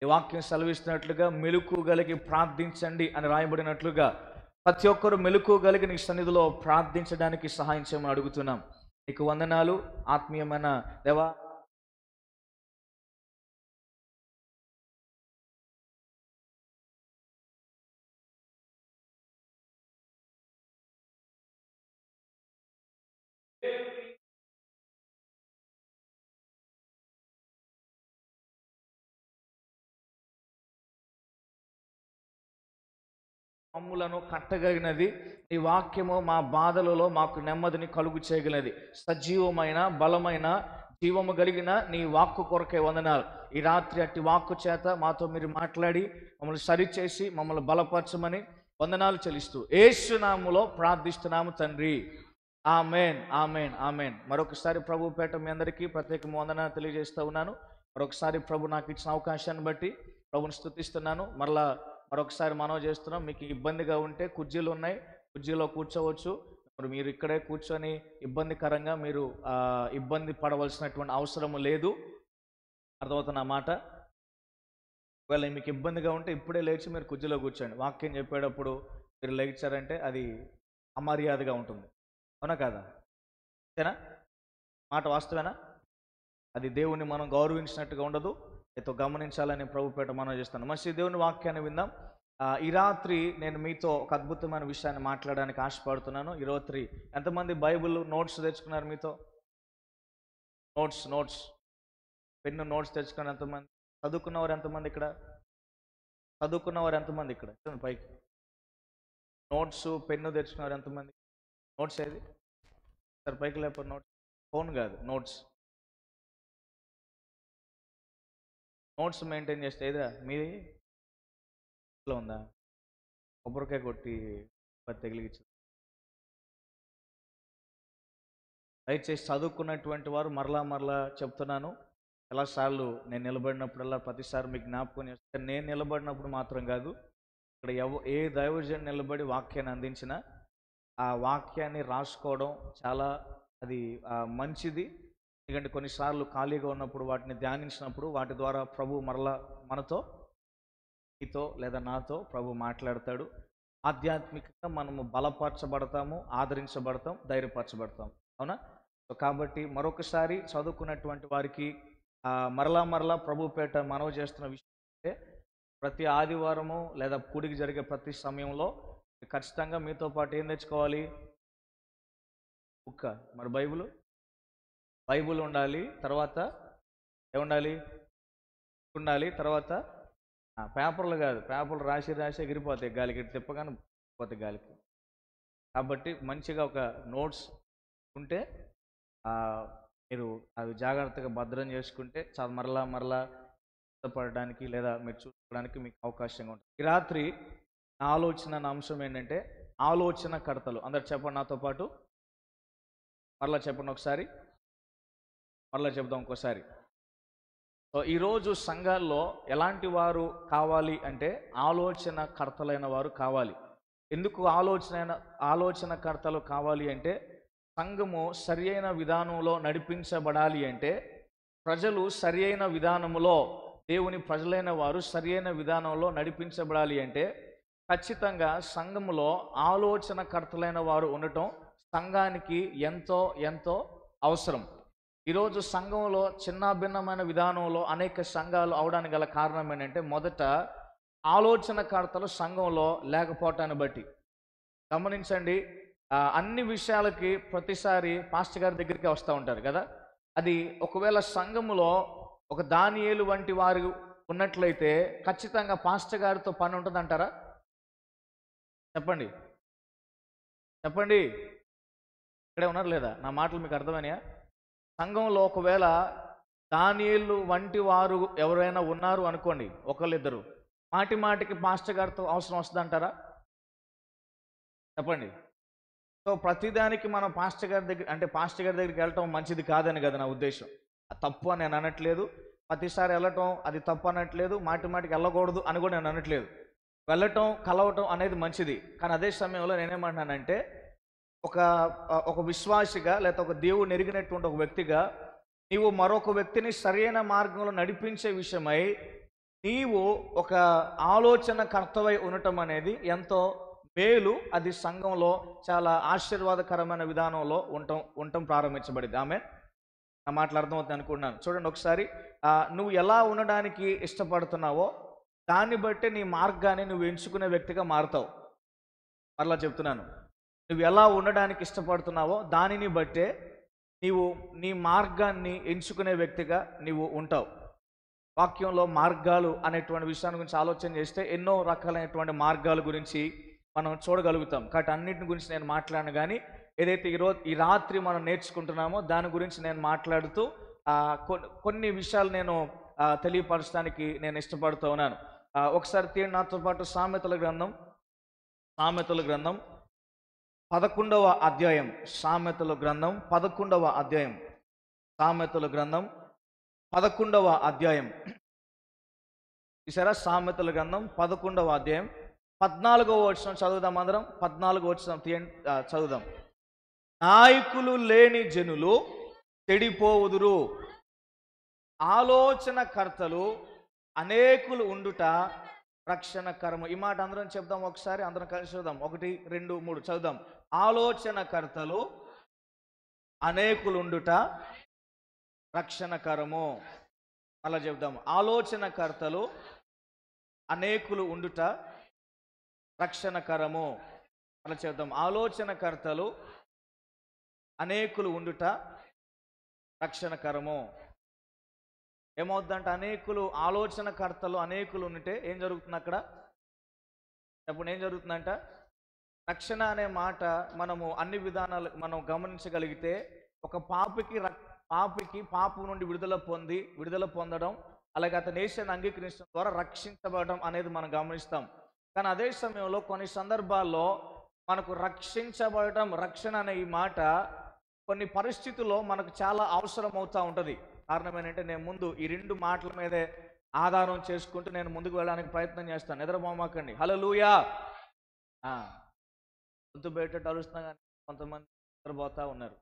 ఈ వాక్యం సెలవిస్తున్నట్లుగా మెలుకు కలిగి ప్రార్థించండి అని రాయబడినట్లుగా ప్రతి ఒక్కరు మెలుకు కలిగి నీ సన్నిధిలో ప్రార్థించడానికి సహాయం చేయమని అడుగుతున్నాం నీకు వందనాలు ఆత్మీయమైన దేవా మమ్ములను కట్టగలిగినది నీ వాక్యము మా బాధలలో మాకు నెమ్మదిని కలుగు చేయగలిగినది సజీవమైన బలమైన జీవము కలిగిన నీ వాక్కు కొరకే వందనాలు ఈ రాత్రి అట్టి వాక్కు చేత మాతో మీరు మాట్లాడి మమ్మల్ని సరిచేసి మమ్మల్ని బలపరచమని వందనాలు చెల్లిస్తూ ఏసునాములో ప్రార్థిస్తున్నాము తండ్రి ఆమెన్ ఆమెన్ ఆమెన్ మరొకసారి ప్రభు పేట మీ అందరికీ ప్రత్యేక వందనాలు తెలియజేస్తూ ఉన్నాను మరొకసారి ప్రభు నాకు ఇచ్చిన అవకాశాన్ని బట్టి ప్రభుని స్థుతిస్తున్నాను మరలా మరొకసారి మనవి చేస్తున్నాం మీకు ఇబ్బందిగా ఉంటే కుర్చీలు ఉన్నాయి కుర్చీలో కూర్చోవచ్చు మరి మీరు ఇక్కడే కూర్చొని ఇబ్బందికరంగా మీరు ఆ, ఇబ్బంది పడవలసినటువంటి అవసరము లేదు అర్థమవుతున్న మాట ఒకవేళ మీకు ఇబ్బందిగా ఉంటే ఇప్పుడే లేచి మీరు కుర్చీలో కూర్చోండి వాక్యం చెప్పేటప్పుడు మీరు లేచారంటే అది అమర్యాదగా ఉంటుంది అవునా కదా అంతేనా మాట వాస్తవేనా అది దేవుణ్ణి మనం గౌరవించినట్టుగా ఉండదు అయితే గమనించాలని ప్రభుపేట మనం చేస్తాను మంచి దేవుని వాక్యాన్ని విందాం ఆ, ఈ రాత్రి నేను మీతో ఒక అద్భుతమైన విషయాన్ని మాట్లాడడానికి ఆశపడుతున్నాను ఈ రాత్రి ఎంతమంది బైబిల్ నోట్స్ తెచ్చుకున్నారు మీతో నోట్స్ నోట్స్ పెన్ను నోట్స్ తెచ్చుకున్నారు ఎంతమంది చదువుకున్నవారు ఎంతమంది ఇక్కడ చదువుకున్నవారు ఎంతమంది ఇక్కడ చూడండి పైకి నోట్స్ పెన్ను తెచ్చుకున్నారు ఎంతమంది నోట్స్ ఏది సార్ పైకి లేకపోతే నోట్స్ ఫోన్ కాదు నోట్స్ నోట్స్ మెయింటైన్ చేస్తే ఏదిరా మీది ఇంట్లో ఉందా కొబ్బరికాయ కొట్టి తెగిలిగించు దయచేసి చదువుకున్నటువంటి వారు మరలా మరలా చెప్తున్నాను చాలాసార్లు నేను నిలబడినప్పుడల్లా ప్రతిసారి మీకు జ్ఞాపకం చేస్తే నేను నిలబడినప్పుడు మాత్రం కాదు ఇక్కడ ఎవ ఏ దైవజన్ నిలబడి వాక్యాన్ని అందించినా ఆ వాక్యాన్ని రాసుకోవడం చాలా అది ఆ, మంచిది ఎందుకంటే కొన్నిసార్లు ఖాళీగా ఉన్నప్పుడు వాటిని ధ్యానించినప్పుడు వాటి ద్వారా ప్రభు మరలా మనతో నీతో లేదా నాతో ప్రభు మాట్లాడతాడు ఆధ్యాత్మికంగా మనము బలపరచబడతాము ఆదరించబడతాం ధైర్యపరచబడతాం అవునా సో కాబట్టి మరొకసారి చదువుకున్నటువంటి వారికి ఆ, మరలా మరలా ప్రభు పేట మనవి చేస్తున్న విషయం అంటే ప్రతి ఆదివారము లేదా కూడికి జరిగే ప్రతి సమయంలో ఖచ్చితంగా మీతో పాటు ఏం తెచ్చుకోవాలి బుక్క మరి బైబిల్ బైబిల్ ఉండాలి తర్వాత ఏముండాలి ఉండాలి తర్వాత ఆ, పేపర్లు కాదు పేపర్లు రాసి రాసి ఎగిరిపోతాయి గాలికి ఇటు తిప్పగానే పోతాయి గాలికి కాబట్టి మంచిగా ఒక నోట్స్ ఉంటే ఆ, మీరు అవి జాగ్రత్తగా భద్రం చేసుకుంటే చాలా మరలా మరలా సిద్ధపడడానికి లేదా మీరు చూసుకోవడానికి మీకు అవకాశంగా ఉంటుంది ఈ రాత్రి నా ఆలోచన నా అంశం ఏంటంటే ఆలోచన కడతలు అందరు చెప్పండి నాతో పాటు మరలా చెప్పండి ఒకసారి మరలా చెప్దాం ఇంకోసారి సో ఈరోజు సంఘాల్లో ఎలాంటి వారు కావాలి అంటే ఆలోచన కర్తలైన వారు కావాలి ఎందుకు ఆలోచన ఆలోచన కర్తలు కావాలి అంటే సంఘము సరి అయిన విధానంలో నడిపించబడాలి అంటే ప్రజలు సరి అయిన విధానములో దేవుని ప్రజలైన వారు సరి అయిన విధానంలో నడిపించబడాలి అంటే ఖచ్చితంగా సంఘములో ఆలోచన కర్తలైన వారు ఉండటం సంఘానికి ఎంతో ఎంతో అవసరం ఈరోజు సంఘంలో చిన్న భిన్నమైన విధానంలో అనేక సంఘాలు అవడానికి గల కారణం ఏంటంటే మొదట ఆలోచనకర్తలు సంఘంలో లేకపోవటాన్ని బట్టి గమనించండి ఆ, అన్ని విషయాలకి ప్రతిసారి పాస్టర్ గారి దగ్గరికి వస్తూ ఉంటారు కదా అది ఒకవేళ సంఘములో ఒక దానియేలు వంటి వారు ఉన్నట్లయితే ఖచ్చితంగా పాస్టర్ గారితో పని ఉంటుందంటారా చెప్పండి చెప్పండి ఇక్కడే ఉన్నారు లేదా నా మాటలు మీకు అర్థమైనాయా సంఘంలో ఒకవేళ దానియేలు వంటి వారు ఎవరైనా ఉన్నారు అనుకోండి ఒకళ్ళిద్దరు మాటి మాటికి పాస్టర్ గారితో అవసరం వస్తుందంటారా చెప్పండి సో ప్రతిదానికి మనం పాస్టర్ గారి దగ్గర అంటే పాస్టర్ గారి దగ్గరికి వెళ్ళటం మంచిది కాదని కదా నా ఉద్దేశం అది తప్పు అని నేను అనట్లేదు ప్రతిసారి వెళ్ళటం అది తప్పు అనట్లేదు మాటి మాటికి వెళ్ళకూడదు అని కూడా నేను అనట్లేదు వెళ్ళటం కలవటం అనేది మంచిది కానీ అదే సమయంలో నేనేమంటున్నానంటే ఒక ఒక విశ్వాసిగా లేకపోతే ఒక దేవుడు ఎరిగినటువంటి ఒక వ్యక్తిగా నీవు మరొక వ్యక్తిని సరైన మార్గంలో నడిపించే విషయమై నీవు ఒక ఆలోచన కర్తవై ఉండటం అనేది ఎంతో మేలు అది సంఘంలో చాలా ఆశీర్వాదకరమైన విధానంలో ఉండటం ఉండటం ప్రారంభించబడింది ఆమె నా మాటలు అర్థమవుతుంది అనుకుంటున్నాను చూడండి ఒకసారి ఆ, నువ్వు ఎలా ఉండడానికి ఇష్టపడుతున్నావో దాన్ని బట్టి నీ మార్గాన్ని నువ్వు ఎంచుకునే వ్యక్తిగా మారుతావు మరలా చెప్తున్నాను నువ్వు ఎలా ఉండడానికి ఇష్టపడుతున్నావో దానిని బట్టే నీవు నీ మార్గాన్ని ఎంచుకునే వ్యక్తిగా నీవు ఉంటావు వాక్యంలో మార్గాలు అనేటువంటి విషయాన్ని గురించి ఆలోచన చేస్తే ఎన్నో రకాలైనటువంటి మార్గాల గురించి మనం చూడగలుగుతాం కాబట్టి అన్నింటి గురించి నేను మాట్లాడను కానీ ఏదైతే ఈరోజు ఈ రాత్రి మనం నేర్చుకుంటున్నామో దాని గురించి నేను మాట్లాడుతూ ఆ, కొ- కొన్ని విషయాలు నేను ఆ, తెలియపరచడానికి నేను ఇష్టపడుతూ ఉన్నాను ఆ, ఒకసారి తీయండి నాతో పాటు సామెతల గ్రంథం సామెతల గ్రంథం పదకొండవ అధ్యాయం సామెతల గ్రంథం పదకొండవ అధ్యాయం సామెతల గ్రంథం పదకొండవ అధ్యాయం చూసారా సామెతల గ్రంథం పదకొండవ అధ్యాయం పద్నాలుగవ వచ్చిన చదువుదాం అందరం పద్నాలుగో వచ్చిన తీయండి ఆ, చదువుదాం నాయకులు లేని జనులు చెడిపోవుదురు ఆలోచనకర్తలు అనేకులు ఉండుట రక్షణకరము ఈ మాట అందరం చెప్దాం ఒకసారి అందరం కలిసి చూద్దాం ఒకటి రెండు మూడు చదువుదాం ఆలోచనకర్తలు అనేకులు ఉండుట రక్షణకరము అలా చెప్దాం ఆలోచనకర్తలు అనేకులు ఉండుట రక్షణకరము అలా చెప్దాం ఆలోచనకర్తలు అనేకులు ఉండుట రక్షణకరము ఏమవుద్దంటే అనేకులు ఆలోచనకర్తలు అనేకులు ఉంటే ఏం జరుగుతుంది అక్కడ ఇప్పుడు ఏం జరుగుతుందంట రక్షణ అనే మాట మనము అన్ని విధానాలు మనం గమనించగలిగితే ఒక పాపికి రక్- పాపికి పాపం నుండి విడుదల పొంది విడుదల పొందడం అలాగే అతని నేషన్ అంగీకరించడం ద్వారా రక్షించబడడం అనేది మనం గమనిస్తాం కానీ అదే సమయంలో కొన్ని సందర్భాల్లో మనకు రక్షించబడటం రక్షణ అనే ఈ మాట కొన్ని పరిస్థితుల్లో మనకు చాలా అవసరం అవుతూ ఉంటుంది కారణం ఏంటంటే నేను ముందు ఈ రెండు మాటల మీదే ఆధారం చేసుకుంటూ నేను ముందుకు వెళ్ళడానికి ప్రయత్నం చేస్తాను నిద్రపోమాకండి హలో లూయా గొంతు బయట అరుస్తున్నా కానీ కొంతమంది నిద్రపోతా ఉన్నారు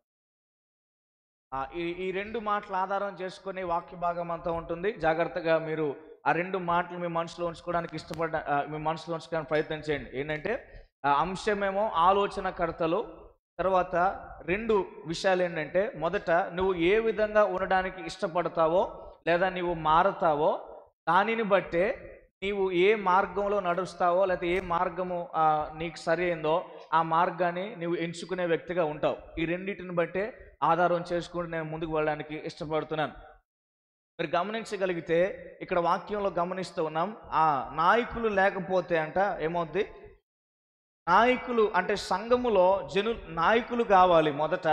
ఆ, ఈ ఈ రెండు మాటల ఆధారం చేసుకొని వాక్య భాగం అంతా ఉంటుంది జాగ్రత్తగా మీరు ఆ రెండు మాటలు మీ మనసులో ఉంచుకోవడానికి ఇష్టపడ్డ ఆ, మీ మనసులో ఉంచుకోవడానికి ప్రయత్నం చేయండి ఏంటంటే ఆ అంశమేమో ఆలోచనకర్తలు తర్వాత రెండు విషయాలు ఏంటంటే మొదట నువ్వు ఏ విధంగా ఉండడానికి ఇష్టపడతావో లేదా నీవు మారతావో దానిని బట్టే నీవు ఏ మార్గంలో నడుస్తావో లేకపోతే ఏ మార్గము ఆ, నీకు సరి అయిందో ఆ మార్గాన్ని నువ్వు ఎంచుకునే వ్యక్తిగా ఉంటావు ఈ రెండింటిని బట్టే ఆధారం చేసుకుంటూ నేను ముందుకు వెళ్ళడానికి ఇష్టపడుతున్నాను మీరు గమనించగలిగితే ఇక్కడ వాక్యంలో గమనిస్తూ ఉన్నాం ఆ నాయకులు లేకపోతే అంట ఏమవుద్ది నాయకులు అంటే సంఘములో జను నాయకులు కావాలి మొదట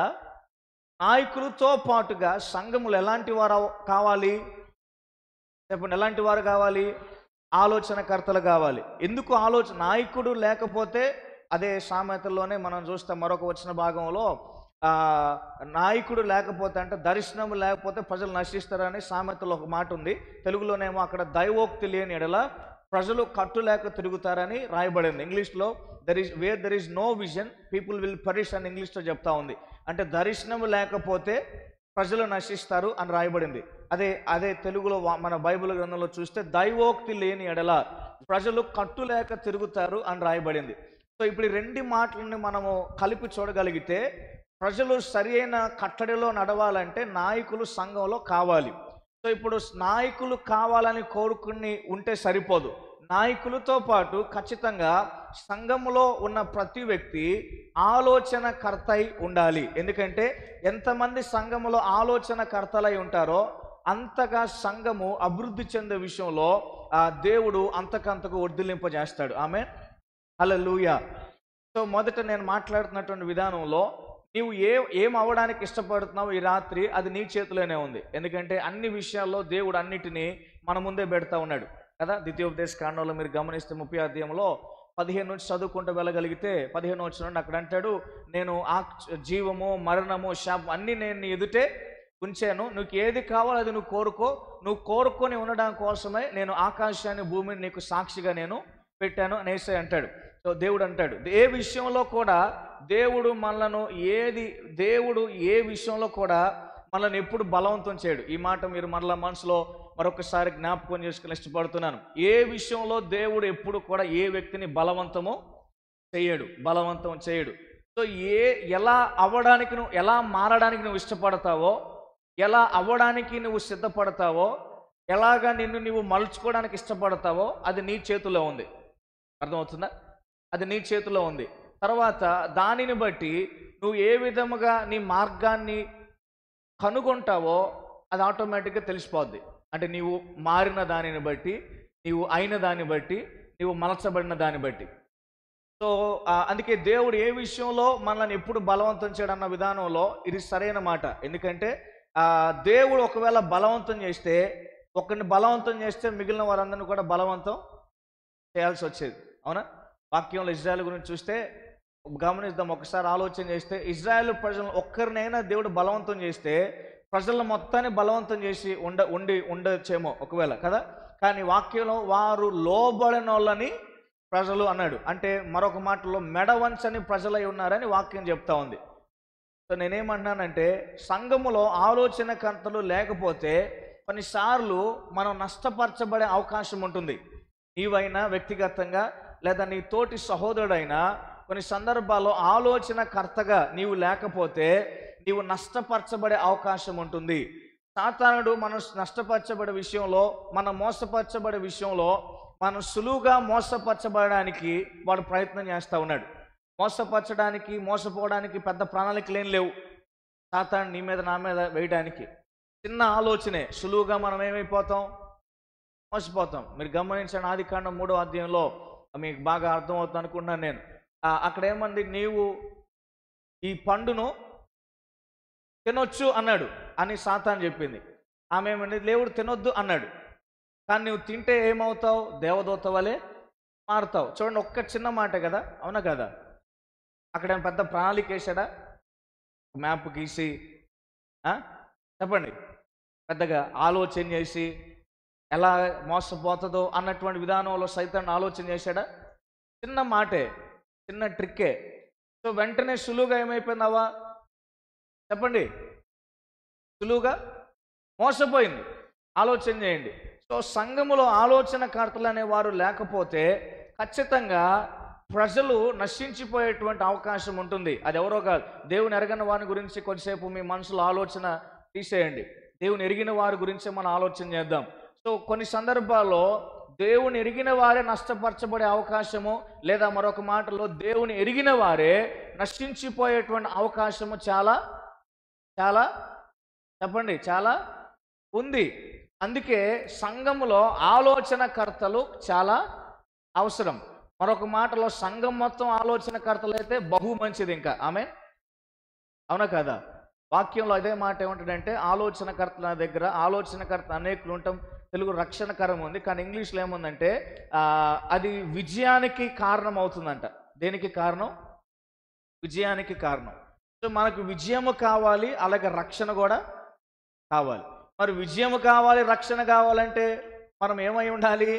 నాయకులతో పాటుగా సంఘములు ఎలాంటి వారు అవ- కావాలి చెప్పండి ఎలాంటి వారు కావాలి ఆలోచనకర్తలు కావాలి ఎందుకు ఆలోచన నాయకుడు లేకపోతే అదే సామెతల్లోనే మనం చూస్తాం మరొక వచ్చిన భాగంలో ఆ, నాయకుడు లేకపోతే అంటే దర్శనం లేకపోతే ప్రజలు నశిస్తారని సామెతలో ఒక మాట ఉంది తెలుగులోనేమో అక్కడ దైవోక్తి లేని ఎడల ప్రజలు కట్టు లేక తిరుగుతారని రాయబడింది ఇంగ్లీష్లో there is where there is no vision people will perish అని ఇంగ్లీష్లో చెప్తా ఉంది అంటే దర్శనం లేకపోతే ప్రజలు నశిస్తారు అని రాయబడింది అదే అదే తెలుగులో వా- మన బైబిల్ గ్రంథంలో చూస్తే దైవోక్తి లేని ఎడల ప్రజలు కట్టు లేక తిరుగుతారు అని రాయబడింది సో ఇప్పుడు ఈ రెండు మాటలని మనము కలిపి చూడగలిగితే ప్రజలు సరి అయిన కట్టడిలో నడవాలంటే నాయకులు సంఘంలో కావాలి సో ఇప్పుడు నాయకులు కావాలని కోరుకుని ఉంటే సరిపోదు నాయకులతో పాటు ఖచ్చితంగా సంఘములో ఉన్న ప్రతి వ్యక్తి ఆలోచన కర్తై ఉండాలి ఎందుకంటే ఎంతమంది సంఘములో ఆలోచన కర్తలై ఉంటారో అంతగా సంఘము అభివృద్ధి చెందే విషయంలో ఆ దేవుడు అంతకంతకు వర్ధిల్లింపజేస్తాడు ఆమె హల్లెలూయా సో మొదట నేను మాట్లాడుతున్నటువంటి విధానంలో నీవు ఏ ఏం అవ్వడానికి ఇష్టపడుతున్నావు ఈ రాత్రి అది నీ చేతిలోనే ఉంది ఎందుకంటే అన్ని విషయాల్లో దేవుడు అన్నిటినీ మన ముందే పెడతా ఉన్నాడు కదా ద్వితీయోపదేశ కాండంలో మీరు గమనిస్తే ముప్పై అధ్యాయంలో పదిహేను నుంచి చదువుకుంటూ వెళ్ళగలిగితే పదిహేను వచ్చిన నుండి అక్కడ అంటాడు నేను ఆ జీవము మరణము శాపం అన్నీ నేను నీ ఎదుటే ఉంచాను నీకు ఏది కావాలో అది నువ్వు కోరుకో నువ్వు కోరుకొని ఉండడం కోసమే నేను ఆకాశాన్ని భూమిని నీకు సాక్షిగా నేను పెట్టాను అనేసి అంటాడు సో దేవుడు అంటాడు ఏ విషయంలో కూడా దేవుడు మనలను ఏది దేవుడు ఏ విషయంలో కూడా మనల్ని ఎప్పుడు బలవంతం చేయడు ఈ మాట మీరు మరలా మనసులో మరొకసారి జ్ఞాపకం చేసుకుని ఇష్టపడుతున్నాను ఏ విషయంలో దేవుడు ఎప్పుడు కూడా ఏ వ్యక్తిని బలవంతము చేయడు బలవంతం చేయడు సో ఏ ఎలా అవ్వడానికి నువ్వు ఎలా మారడానికి నువ్వు ఇష్టపడతావో ఎలా అవ్వడానికి నువ్వు సిద్ధపడతావో ఎలాగా నిన్ను నువ్వు మలుచుకోవడానికి ఇష్టపడతావో అది నీ చేతిలో ఉంది అర్థమవుతుందా అది నీ చేతిలో ఉంది తర్వాత దానిని బట్టి నువ్వు ఏ విధముగా నీ మార్గాన్ని కనుగొంటావో అది ఆటోమేటిక్గా తెలిసిపోద్ది అంటే నీవు మారిన దానిని బట్టి నీవు అయిన దాన్ని బట్టి నీవు మలచబడిన దాన్ని బట్టి సో ఆ, అందుకే దేవుడు ఏ విషయంలో మనల్ని ఎప్పుడు బలవంతం చేయడన్న విధానంలో ఇది సరైన మాట ఎందుకంటే ఆ, దేవుడు ఒకవేళ బలవంతం చేస్తే ఒకరిని బలవంతం చేస్తే మిగిలిన వారందరిని కూడా బలవంతం చేయాల్సి వచ్చేది అవునా వాక్యంలో ఇజ్రాయెల్ గురించి చూస్తే గమనిద్దాం ఒకసారి ఆలోచన చేస్తే ఇజ్రాయెల్ ప్రజలను ఒక్కరినైనా దేవుడు బలవంతం చేస్తే ప్రజలను మొత్తాన్ని బలవంతం చేసి ఉండ ఉండి ఉండొచ్చేమో ఒకవేళ కదా కానీ వాక్యంలో వారు లోబడిన వాళ్ళని ప్రజలు అన్నాడు అంటే మరొక మాటలో మెడవంచని ప్రజలై ఉన్నారని వాక్యం చెప్తా ఉంది సో నేనేమంటున్నానంటే సంఘములో ఆలోచనకర్తలు లేకపోతే కొన్నిసార్లు మనం నష్టపరచబడే అవకాశం ఉంటుంది నీవైనా వ్యక్తిగతంగా లేదా నీ తోటి సహోదరుడైనా కొన్ని సందర్భాల్లో ఆలోచనకర్తగా నీవు లేకపోతే నీవు నష్టపరచబడే అవకాశం ఉంటుంది సాతానుడు మనం నష్టపరచబడే విషయంలో మనం మోసపరచబడే విషయంలో మనం సులువుగా మోసపరచబడడానికి వాడు ప్రయత్నం చేస్తూ ఉన్నాడు మోసపరచడానికి మోసపోవడానికి పెద్ద ప్రణాళికలు ఏం లేవు సాతాను నీ మీద నా మీద వేయడానికి చిన్న ఆలోచనే సులువుగా మనం ఏమైపోతాం మోసపోతాం మీరు గమనించండి ఆది కాండం మూడో అధ్యాయంలో మీకు బాగా అర్థమవుతుంది అనుకుంటున్నాను నేను ఆ, అక్కడ ఏమంది నీవు ఈ పండును తినొచ్చు అన్నాడు అని సాతాన్ చెప్పింది ఆమె ఏమంది దేవుడు తినొద్దు అన్నాడు కానీ నువ్వు తింటే ఏమవుతావు దేవదూత వలె మారుతావు చూడండి ఒక్క చిన్న మాట కదా అవునా కదా అక్కడ ఏం పెద్ద ప్రణాళిక వేసాడా మ్యాప్ గీసి ఆ? చెప్పండి పెద్దగా ఆలోచన చేసి ఎలా మోసపోతుందో అన్నటువంటి విధానంలో సైతాన్ని ఆలోచన చేశాడా చిన్న మాటే చిన్న ట్రిక్కే సో వెంటనే సులువుగా ఏమైపోయిందావా చెప్పండి సులువుగా మోసపోయింది ఆలోచన చేయండి సో సంఘములో ఆలోచనకర్తలు అనేవారు లేకపోతే ఖచ్చితంగా ప్రజలు నశించిపోయేటువంటి అవకాశం ఉంటుంది అది ఎవరో కాదు దేవుని ఎరగని వారి గురించి కొద్దిసేపు మీ మనసులో ఆలోచన తీసేయండి దేవుని ఎరిగిన వారి గురించి మనం ఆలోచన చేద్దాం సో కొన్ని సందర్భాల్లో దేవుని ఎరిగిన వారే నష్టపరచబడే అవకాశము లేదా మరొక మాటలో దేవుని ఎరిగిన వారే నశించిపోయేటువంటి అవకాశము చాలా చాలా చెప్పండి చాలా ఉంది అందుకే సంఘములో ఆలోచనకర్తలు చాలా అవసరం మరొక మాటలో సంఘం మొత్తం ఆలోచనకర్తలు అయితే బహు మంచిది ఇంకా ఆమె అవునా కదా వాక్యంలో అదే మాట ఏమంటాడంటే ఆలోచనకర్తల దగ్గర ఆలోచనకర్త అనేకులు ఉంటాం తెలుగు రక్షణకరం ఉంది కానీ ఇంగ్లీష్లో ఏముందంటే ఆ, అది విజయానికి కారణం అవుతుందంట దేనికి కారణం విజయానికి కారణం సో మనకు విజయము కావాలి అలాగే రక్షణ కూడా కావాలి మరి విజయము కావాలి రక్షణ కావాలంటే మనం ఏమై ఉండాలి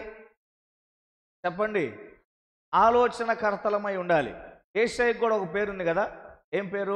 చెప్పండి ఆలోచనకర్తలమై ఉండాలి ఏసైకి కూడా ఒక పేరు ఉంది కదా ఏం పేరు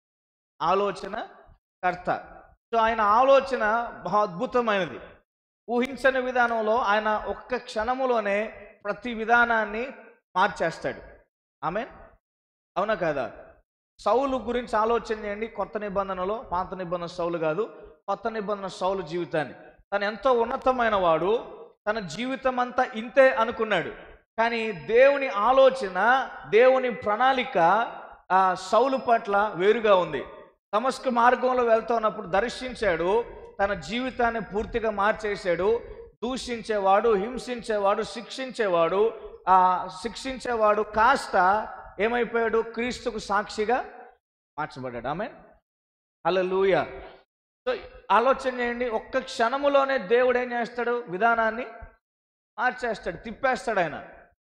ఆలోచన కర్త సో ఆయన ఆలోచన బహు అద్భుతమైనది ఊహించని విధానంలో ఆయన ఒక్క క్షణములోనే ప్రతి విధానాన్ని మార్చేస్తాడు ఆమె అవునా కదా సౌలు గురించి ఆలోచన చేయండి కొత్త నిబంధనలో పాత నిబంధన సౌలు కాదు కొత్త నిబంధన సౌలు జీవితాన్ని తను ఎంతో ఉన్నతమైన వాడు తన జీవితం అంతా ఇంతే అనుకున్నాడు కానీ దేవుని ఆలోచన దేవుని ప్రణాళిక ఆ సౌలు పట్ల వేరుగా ఉంది తమస్కు మార్గంలో వెళ్తున్నప్పుడు దర్శించాడు తన జీవితాన్ని పూర్తిగా మార్చేశాడు దూషించేవాడు హింసించేవాడు శిక్షించేవాడు ఆ శిక్షించేవాడు కాస్త ఏమైపోయాడు క్రీస్తుకు సాక్షిగా మార్చబడ్డాడు ఆమె హల్లెలూయ సో ఆలోచన చేయండి ఒక్క క్షణములోనే దేవుడు ఏం చేస్తాడు విధానాన్ని మార్చేస్తాడు తిప్పేస్తాడు ఆయన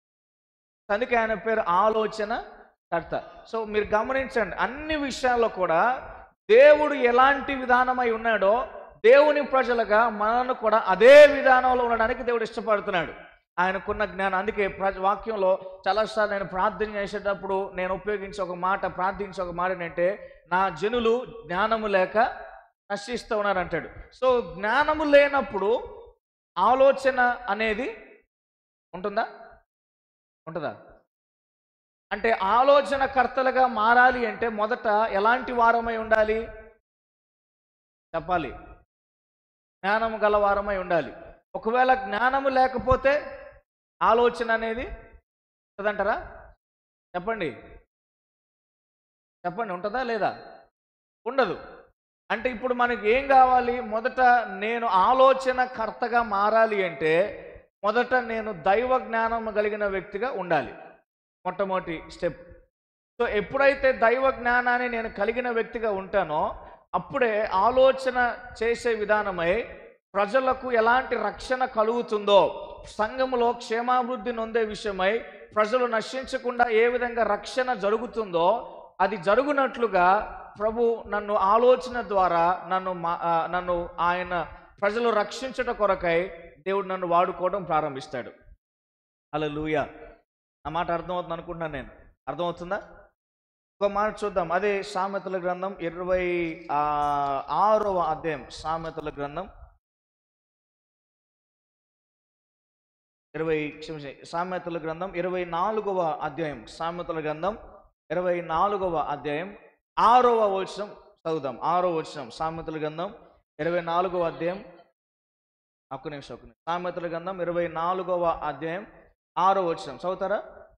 అందుకే ఆయన పేరు ఆలోచన కర్త సో మీరు గమనించండి అన్ని విషయాల్లో కూడా దేవుడు ఎలాంటి విధానమై ఉన్నాడో దేవుని ప్రజలుగా మనను కూడా అదే విధానంలో ఉండడానికి దేవుడు ఇష్టపడుతున్నాడు ఆయనకున్న జ్ఞానం అందుకే ప్ర వాక్యంలో చాలాసార్లు నేను ప్రార్థన చేసేటప్పుడు నేను ఉపయోగించే ఒక మాట ప్రార్థించే ఒక మాట ఏంటంటే నా జనులు జ్ఞానము లేక నశిస్తూ ఉన్నారంటాడు సో జ్ఞానము లేనప్పుడు ఆలోచన అనేది ఉంటుందా ఉంటుందా అంటే ఆలోచన కర్తలుగా మారాలి అంటే మొదట ఎలాంటి వారమై ఉండాలి చెప్పాలి జ్ఞానము గల వారమై ఉండాలి ఒకవేళ జ్ఞానము లేకపోతే ఆలోచన అనేది ఉంటుందంటారా చెప్పండి చెప్పండి ఉంటుందా లేదా ఉండదు అంటే ఇప్పుడు మనకి ఏం కావాలి మొదట నేను ఆలోచన కర్తగా మారాలి అంటే మొదట నేను దైవ జ్ఞానం కలిగిన వ్యక్తిగా ఉండాలి మొట్టమొదటి స్టెప్ సో ఎప్పుడైతే దైవ జ్ఞానాన్ని నేను కలిగిన వ్యక్తిగా ఉంటానో అప్పుడే ఆలోచన చేసే విధానమై ప్రజలకు ఎలాంటి రక్షణ కలుగుతుందో సంఘములో క్షేమాభివృద్ధి నొందే విషయమై ప్రజలు నశించకుండా ఏ విధంగా రక్షణ జరుగుతుందో అది జరుగునట్లుగా ప్రభు నన్ను ఆలోచన ద్వారా నన్ను మా ఆ, నన్ను ఆయన ప్రజలు రక్షించట కొరకై దేవుడు నన్ను వాడుకోవడం ప్రారంభిస్తాడు అలా లూయ ఆ మాట అర్థమవుతుంది అనుకుంటున్నాను నేను అర్థమవుతుందా ఒక మాట చూద్దాం అదే సామెతల గ్రంథం ఇరవై ఆ, ఆరవ అధ్యాయం సామెతల గ్రంథం ఇరవై క్షమించండి సామెతల గ్రంథం ఇరవై నాలుగవ అధ్యాయం సామెతల గ్రంథం ఇరవై నాలుగవ అధ్యాయం ఆరవ వచనం చదువుదాం ఆరో వచనం సామెతల గ్రంథం ఇరవై నాలుగవ అధ్యాయం ఒక్క నిమిషం ఒక్క నిమిషం సామెతల గ్రంథం ఇరవై నాలుగవ అధ్యాయం ఆరో వచనం చదువుతారా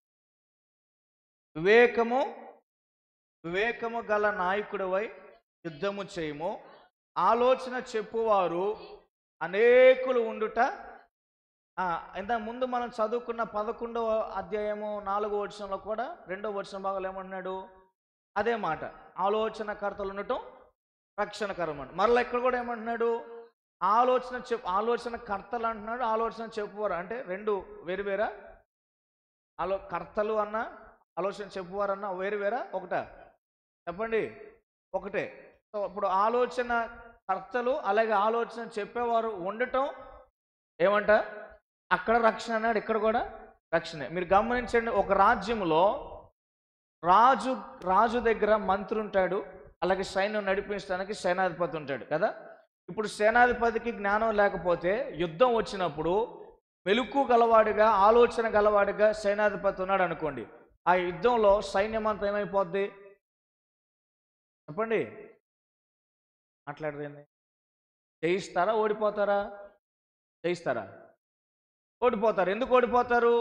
వివేకము వివేకము గల నాయకుడివై యుద్ధము చేయము ఆలోచన చెప్పువారు అనేకులు ఉండుట ఆ, ఇంత ముందు మనం చదువుకున్న పదకొండవ అధ్యాయము నాలుగో వచనంలో కూడా రెండో వచనం భాగాలు ఏమంటున్నాడు అదే మాట ఆలోచనకర్తలు ఉండటం రక్షణకరం అంట మరలా ఇక్కడ కూడా ఏమంటున్నాడు ఆలోచన చెప్పు ఆలోచన కర్తలు అంటున్నాడు ఆలోచన చెప్పువారు అంటే రెండు వేరు వేరా ఆలో కర్తలు అన్న ఆలోచన చెప్పువారు అన్న వేరు వేరా ఒకటా చెప్పండి ఒకటే సో ఇప్పుడు ఆలోచన కర్తలు అలాగే ఆలోచన చెప్పేవారు ఉండటం ఏమంట అక్కడ రక్షణ అన్నాడు ఇక్కడ కూడా రక్షణే మీరు గమనించండి ఒక రాజ్యంలో రాజు రాజు దగ్గర మంత్రి ఉంటాడు అలాగే సైన్యం నడిపించడానికి సేనాధిపతి ఉంటాడు కదా ఇప్పుడు సేనాధిపతికి జ్ఞానం లేకపోతే యుద్ధం వచ్చినప్పుడు మెలుకు గలవాడిగా ఆలోచన గలవాడిగా సేనాధిపతి ఉన్నాడు అనుకోండి ఆ యుద్ధంలో సైన్యం అంతా ఏమైపోద్ది చెప్పండి మాట్లాడదేంది జయిస్తారా ఓడిపోతారా జయిస్తారా ఓడిపోతారు ఎందుకు ఓడిపోతారు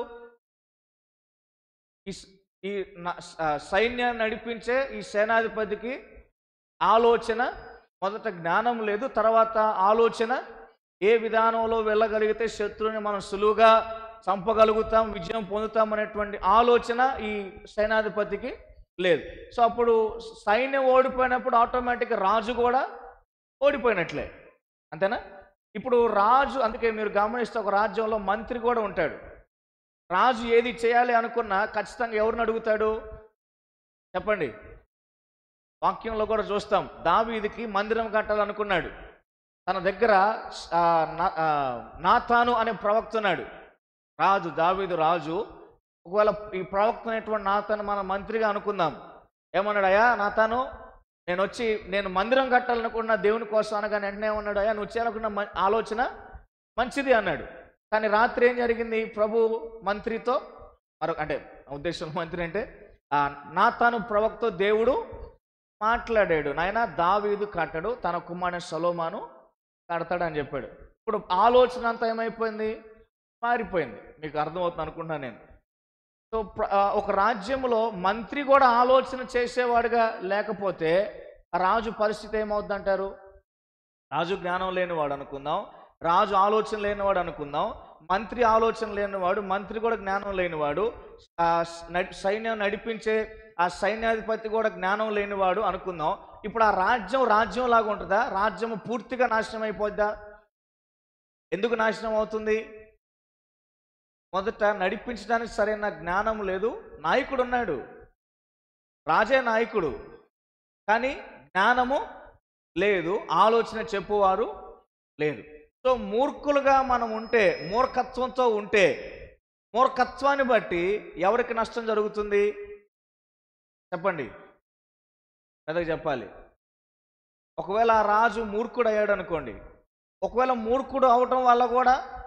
ఈ స- ఈ న- ఆ, సైన్యాన్ని నడిపించే ఈ సేనాధిపతికి ఆలోచన మొదట జ్ఞానం లేదు తర్వాత ఆలోచన ఏ విధానంలో వెళ్ళగలిగితే శత్రువుని మనం సులువుగా చంపగలుగుతాం విజయం పొందుతాం అనేటువంటి ఆలోచన ఈ సేనాధిపతికి లేదు సో అప్పుడు సైన్యం ఓడిపోయినప్పుడు ఆటోమేటిక్గా రాజు కూడా ఓడిపోయినట్లే అంతేనా ఇప్పుడు రాజు అందుకే మీరు గమనిస్తే ఒక రాజ్యంలో మంత్రి కూడా ఉంటాడు రాజు ఏది చేయాలి అనుకున్నా ఖచ్చితంగా ఎవరిని అడుగుతాడు చెప్పండి వాక్యంలో కూడా చూస్తాం దావీదికి మందిరం కట్టాలనుకున్నాడు తన దగ్గర ఆ, నా- ఆ, నాతాను అనే ప్రవక్త ఉన్నాడు రాజు దావీదు రాజు ఒకవేళ ఈ ప్రవక్త అనేటువంటి నాతాను మన మంత్రిగా అనుకుందాం ఏమన్నాడు అయ్యా నాతాను నేను వచ్చి నేను మందిరం కట్టాలనుకున్న దేవుని కోసం అనగానే వెంటనే ఏమన్నాడు అయ్యా నువ్వు చేయాలనుకున్న మ- ఆలోచన మంచిది అన్నాడు కానీ రాత్రి ఏం జరిగింది ప్రభు మంత్రితో మరొక అంటే నా ఉద్దేశంలో మంత్రి అంటే ఆ, నాతాను ప్రవక్త దేవుడు మాట్లాడాడు నాయన దావీదు కట్టడు తన కుమారుని సలోమాను కడతాడు అని చెప్పాడు ఇప్పుడు ఆలోచన అంతా ఏమైపోయింది మారిపోయింది మీకు అర్థమవుతుంది అనుకుంటున్నాను నేను సో ప్ర- ఆ, ఒక రాజ్యంలో మంత్రి కూడా ఆలోచన చేసేవాడుగా లేకపోతే ఆ రాజు పరిస్థితి ఏమవుద్ది అంటారు రాజు జ్ఞానం లేనివాడు అనుకుందాం రాజు ఆలోచన లేనివాడు అనుకుందాం మంత్రి ఆలోచన లేనివాడు మంత్రి కూడా జ్ఞానం లేనివాడు ఆ స- నడి- సైన్యం నడిపించే ఆ సైన్యాధిపతి కూడా జ్ఞానం లేనివాడు అనుకుందాం ఇప్పుడు ఆ రాజ్యం రాజ్యం లాగా ఉంటుందా రాజ్యం పూర్తిగా నాశనం అయిపోద్దా ఎందుకు నాశనం అవుతుంది మొదట నడిపించడానికి సరైన జ్ఞానం లేదు నాయకుడు ఉన్నాడు రాజే నాయకుడు కానీ జ్ఞానము లేదు ఆలోచన చెప్పువారు లేదు సో మూర్ఖులుగా మనం ఉంటే మూర్ఖత్వంతో ఉంటే మూర్ఖత్వాన్ని బట్టి ఎవరికి నష్టం జరుగుతుంది చెప్పండి పెద్దగా చెప్పాలి ఒకవేళ ఆ రాజు మూర్ఖుడు అయ్యాడు అనుకోండి ఒకవేళ మూర్ఖుడు అవటం వల్ల కూడా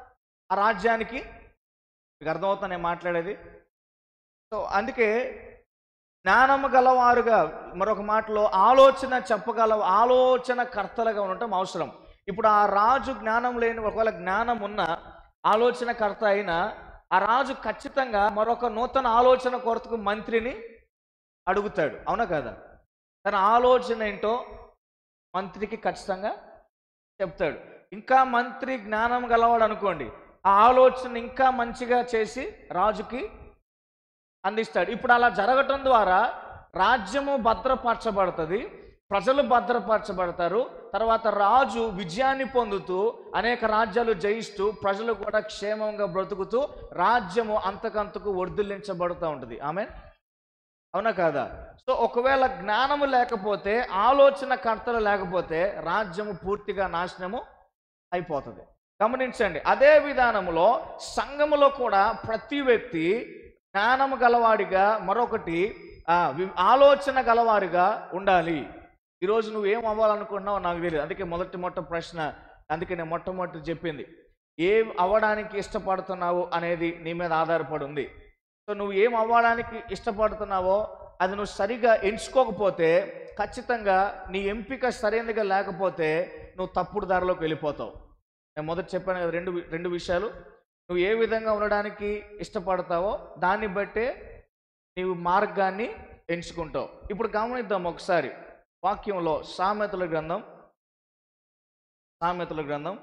ఆ రాజ్యానికి మీకు అర్థమవుతా నేను మాట్లాడేది సో అందుకే జ్ఞానము గలవారుగా మరొక మాటలో ఆలోచన చెప్పగల ఆలోచన కర్తలుగా ఉండటం అవసరం ఇప్పుడు ఆ రాజు జ్ఞానం లేని ఒకవేళ జ్ఞానం ఉన్న ఆలోచనకర్త అయినా ఆ రాజు ఖచ్చితంగా మరొక నూతన ఆలోచన కొరతకు మంత్రిని అడుగుతాడు అవునా కదా తన ఆలోచన ఏంటో మంత్రికి ఖచ్చితంగా చెప్తాడు ఇంకా మంత్రి జ్ఞానం గలవాడు అనుకోండి ఆ ఆలోచన ఇంకా మంచిగా చేసి రాజుకి అందిస్తాడు ఇప్పుడు అలా జరగటం ద్వారా రాజ్యము భద్రపరచబడుతుంది ప్రజలు భద్రపరచబడతారు తర్వాత రాజు విజయాన్ని పొందుతూ అనేక రాజ్యాలు జయిస్తూ ప్రజలు కూడా క్షేమంగా బ్రతుకుతూ రాజ్యము అంతకంతకు వర్ధిల్లించబడుతూ ఉంటుంది ఆమె అవునా కాదా సో ఒకవేళ జ్ఞానము లేకపోతే ఆలోచన కర్తలు లేకపోతే రాజ్యము పూర్తిగా నాశనము అయిపోతుంది గమనించండి అదే విధానములో సంఘములో కూడా ప్రతి వ్యక్తి జ్ఞానము గలవాడిగా మరొకటి ఆ, వి- ఆలోచన గలవారిగా ఉండాలి ఈరోజు నువ్వేం అవ్వాలనుకుంటున్నావో నాకు తెలియదు అందుకే మొదటి మొట్ట ప్రశ్న అందుకే నేను మొట్టమొదటి చెప్పింది ఏం అవ్వడానికి ఇష్టపడుతున్నావు అనేది నీ మీద ఆధారపడి ఉంది సో నువ్వు ఏం అవ్వడానికి ఇష్టపడుతున్నావో అది నువ్వు సరిగా ఎంచుకోకపోతే ఖచ్చితంగా నీ ఎంపిక సరైనదిగా లేకపోతే నువ్వు తప్పుడు దారిలోకి వెళ్ళిపోతావు నేను మొదట చెప్పాను కదా రెండు వి- రెండు విషయాలు నువ్వు ఏ విధంగా ఉండడానికి ఇష్టపడతావో దాన్ని బట్టే నీవు మార్గాన్ని ఎంచుకుంటావు ఇప్పుడు గమనిద్దాం ఒకసారి వాక్యంలో సామెతల గ్రంథం సామెతల గ్రంథం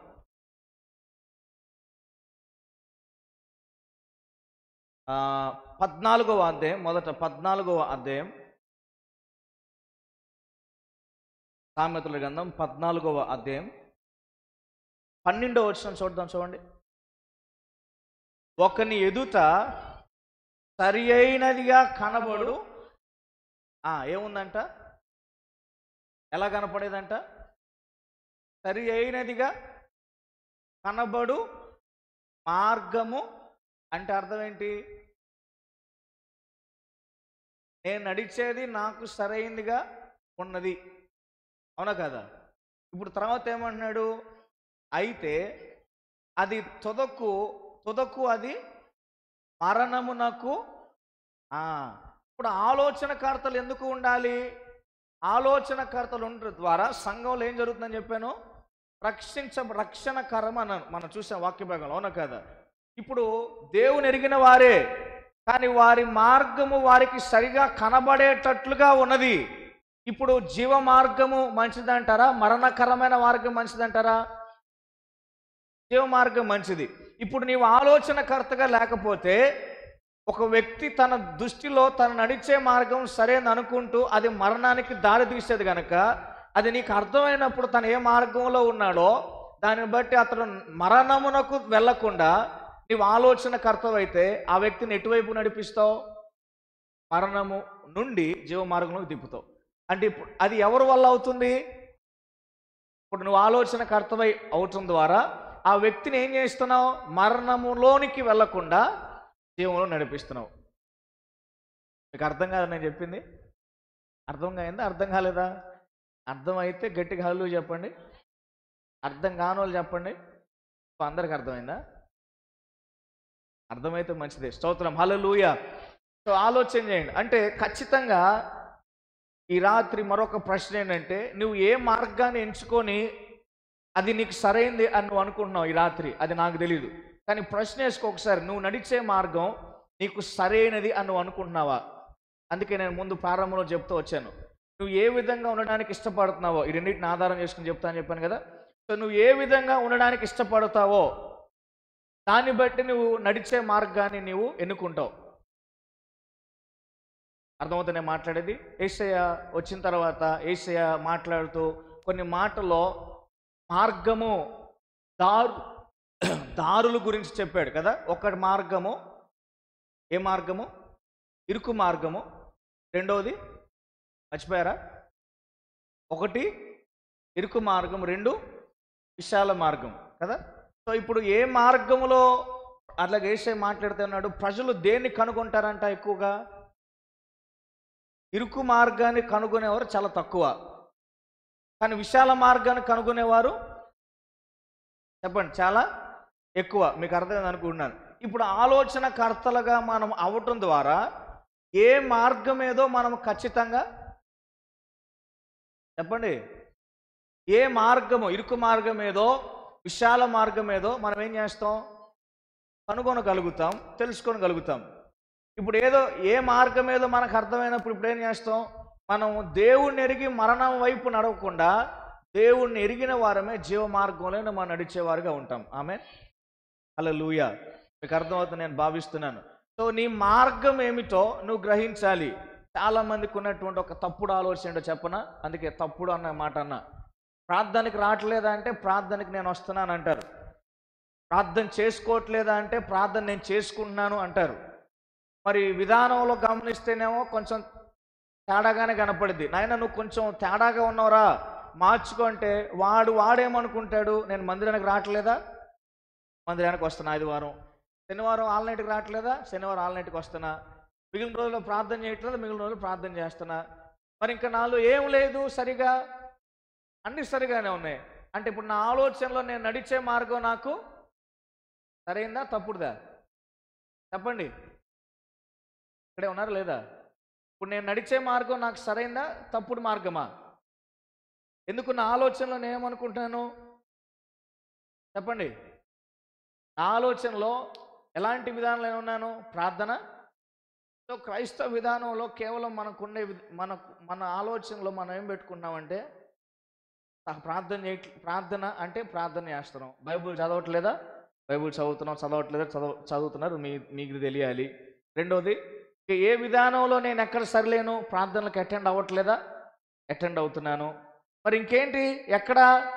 ఆ, పద్నాలుగవ అధ్యాయం మొదట పద్నాలుగవ అధ్యాయం సామెతల గ్రంథం పద్నాలుగవ అధ్యాయం పన్నెండవ వచ్చిన చూద్దాం చూడండి ఒకని ఎదుట సరి అయినదిగా కనబడు ఆ, ఏముందంట ఎలా కనపడేదంట సరి అయినదిగా కనబడు మార్గము అంటే అర్థం ఏంటి నేను నడిచేది నాకు సరైందిగా ఉన్నది అవునా కదా ఇప్పుడు తర్వాత ఏమంటున్నాడు అయితే అది తుదకు తుదకు అది మరణమునకు ఆ, ఇప్పుడు ఆలోచనకర్తలు ఎందుకు ఉండాలి ఆలోచనకర్తలు ఉండడం ద్వారా సంఘంలో ఏం జరుగుతుందని చెప్పాను రక్షించ రక్షణకరం అన్నాను మనం చూసాం వాక్య భాగంలో అవునా కదా ఇప్పుడు దేవుని ఎరిగిన వారే కానీ వారి మార్గము వారికి సరిగా కనబడేటట్లుగా ఉన్నది ఇప్పుడు జీవ మార్గము మంచిదంటారా మరణకరమైన మార్గం మంచిదంటారా జీవ మార్గం మంచిది ఇప్పుడు నీవు ఆలోచనకర్తగా లేకపోతే ఒక వ్యక్తి తన దృష్టిలో తను నడిచే మార్గం సరైన అనుకుంటూ అది మరణానికి దారి తీసేది కనుక అది నీకు అర్థమైనప్పుడు తను ఏ మార్గంలో ఉన్నాడో దాన్ని బట్టి అతడు మరణమునకు వెళ్లకుండా నీవు ఆలోచనకర్తవైతే ఆ వ్యక్తిని ఎటువైపు నడిపిస్తావు మరణము నుండి జీవ మార్గంలోకి తిప్పుతావు అంటే ఇప్పుడు అది ఎవరి వల్ల అవుతుంది ఇప్పుడు నువ్వు ఆలోచనకర్తవై అవటం ద్వారా ఆ వ్యక్తిని ఏం చేస్తున్నావు మరణములోనికి వెళ్లకుండా జీవంలో నడిపిస్తున్నావు మీకు అర్థం కాదు నేను చెప్పింది అర్థం కాయిందా అర్థం కాలేదా అర్థమైతే గట్టిగా హల్లు చెప్పండి అర్థం కాని వాళ్ళు చెప్పండి ఇప్పుడు అందరికి అర్థమైందా అర్థమైతే మంచిదే స్తోత్రం హల్లెలూయా సో ఆలోచన చేయండి అంటే ఖచ్చితంగా ఈ రాత్రి మరొక ప్రశ్న ఏంటంటే నువ్వు ఏ మార్గాన్ని ఎంచుకొని అది నీకు సరైంది అని నువ్వు అనుకుంటున్నావు ఈ రాత్రి అది నాకు తెలియదు కానీ ప్రశ్న వేసుకో ఒకసారి నువ్వు నడిచే మార్గం నీకు సరైనది అని నువ్వు అనుకుంటున్నావా అందుకే నేను ముందు ప్రారంభంలో చెప్తూ వచ్చాను నువ్వు ఏ విధంగా ఉండడానికి ఇష్టపడుతున్నావో ఈ రెండింటిని ఆధారం చేసుకుని చెప్తాను చెప్పాను కదా సో నువ్వు ఏ విధంగా ఉండడానికి ఇష్టపడతావో దాన్ని బట్టి నువ్వు నడిచే మార్గాన్ని నువ్వు ఎన్నుకుంటావు అర్థమవుతుంది నేను మాట్లాడేది ఏసయ్య వచ్చిన తర్వాత ఏసయ్య మాట్లాడుతూ కొన్ని మాటల్లో మార్గము దారు దారుల గురించి చెప్పాడు కదా ఒకటి మార్గము ఏ మార్గము ఇరుకు మార్గము రెండవది మర్చిపోయారా ఒకటి ఇరుకు మార్గం రెండు విశాల మార్గం కదా సో ఇప్పుడు ఏ మార్గములో అట్లాగే ఏసే మాట్లాడుతున్నాడు ప్రజలు దేన్ని కనుగొంటారంట ఎక్కువగా ఇరుకు మార్గాన్ని కనుగొనేవారు చాలా తక్కువ కానీ విశాల మార్గాన్ని కనుగొనేవారు చెప్పండి చాలా ఎక్కువ మీకు అర్థమైంది అనుకుంటున్నాను ఇప్పుడు ఆలోచనకర్తలుగా మనం అవటం ద్వారా ఏ మార్గం ఏదో మనం ఖచ్చితంగా చెప్పండి ఏ మార్గము ఇరుకు మార్గం ఏదో విశాల మార్గం ఏదో మనం ఏం చేస్తాం కనుగొనగలుగుతాం తెలుసుకోగలుగుతాం ఇప్పుడు ఏదో ఏ మార్గం ఏదో మనకు అర్థమైనప్పుడు ఇప్పుడు ఏం చేస్తాం మనం దేవుణ్ణి ఎరిగి మరణం వైపు నడవకుండా దేవుణ్ణి ఎరిగిన వారమే జీవ మార్గంలోనే మనం నడిచేవారుగా ఉంటాం ఆమె అలా లూయ మీకు అర్థమవుతుంది నేను భావిస్తున్నాను సో నీ మార్గం ఏమిటో నువ్వు గ్రహించాలి చాలా మందికి ఉన్నటువంటి ఒక తప్పుడు ఆలోచన ఏంటో చెప్పనా అందుకే తప్పుడు అన్న మాట అన్న ప్రార్థనకి రావట్లేదా అంటే ప్రార్థనకి నేను వస్తున్నాను అంటారు ప్రార్థన చేసుకోవట్లేదా అంటే ప్రార్థన నేను చేసుకుంటున్నాను అంటారు మరి విధానంలో గమనిస్తేనేమో కొంచెం తేడాగానే కనపడింది నాయన నువ్వు కొంచెం తేడాగా ఉన్నావురా మార్చుకో అంటే వాడు వాడేమనుకుంటాడు నేను మందిరానికి రావట్లేదా మందిరానికి వస్తున్నా ఆదివారం శనివారం ఆల్నైట్కి రావట్లేదా శనివారం ఆల్నైట్కి వస్తున్నా మిగిలిన రోజుల్లో ప్రార్థన చేయట్లేదు మిగిలిన రోజులు ప్రార్థన చేస్తున్నా మరి ఇంకా నాలో ఏం లేదు సరిగా అన్ని సరిగానే ఉన్నాయి అంటే ఇప్పుడు నా ఆలోచనలో నేను నడిచే మార్గం నాకు సరైందా తప్పుడుదా చెప్పండి ఇక్కడే ఉన్నారు లేదా ఇప్పుడు నేను నడిచే మార్గం నాకు సరైందా తప్పుడు మార్గమా ఎందుకు నా ఆలోచనలో నేను ఏమనుకుంటున్నాను చెప్పండి నా ఆలోచనలో ఎలాంటి విధానంలో ఉన్నాను ప్రార్థన సో క్రైస్తవ విధానంలో కేవలం మనకుండే విధ- మన మన ఆలోచనలో మనం ఏం పెట్టుకున్నామంటే నాకు ప్రార్థన చేయ ప్రార్థన అంటే ప్రార్థన చేస్తున్నాం బైబుల్ చదవట్లేదా బైబుల్ చదువుతున్నాం చదవట్లేదా చదవ చదువుతున్నారు మీ మీకు తెలియాలి రెండోది ఇక ఏ విధానంలో నేను ఎక్కడ సరిలేను ప్రార్థనలకు అటెండ్ అవ్వట్లేదా అటెండ్ అవుతున్నాను మరి ఇంకేంటి ఎక్కడ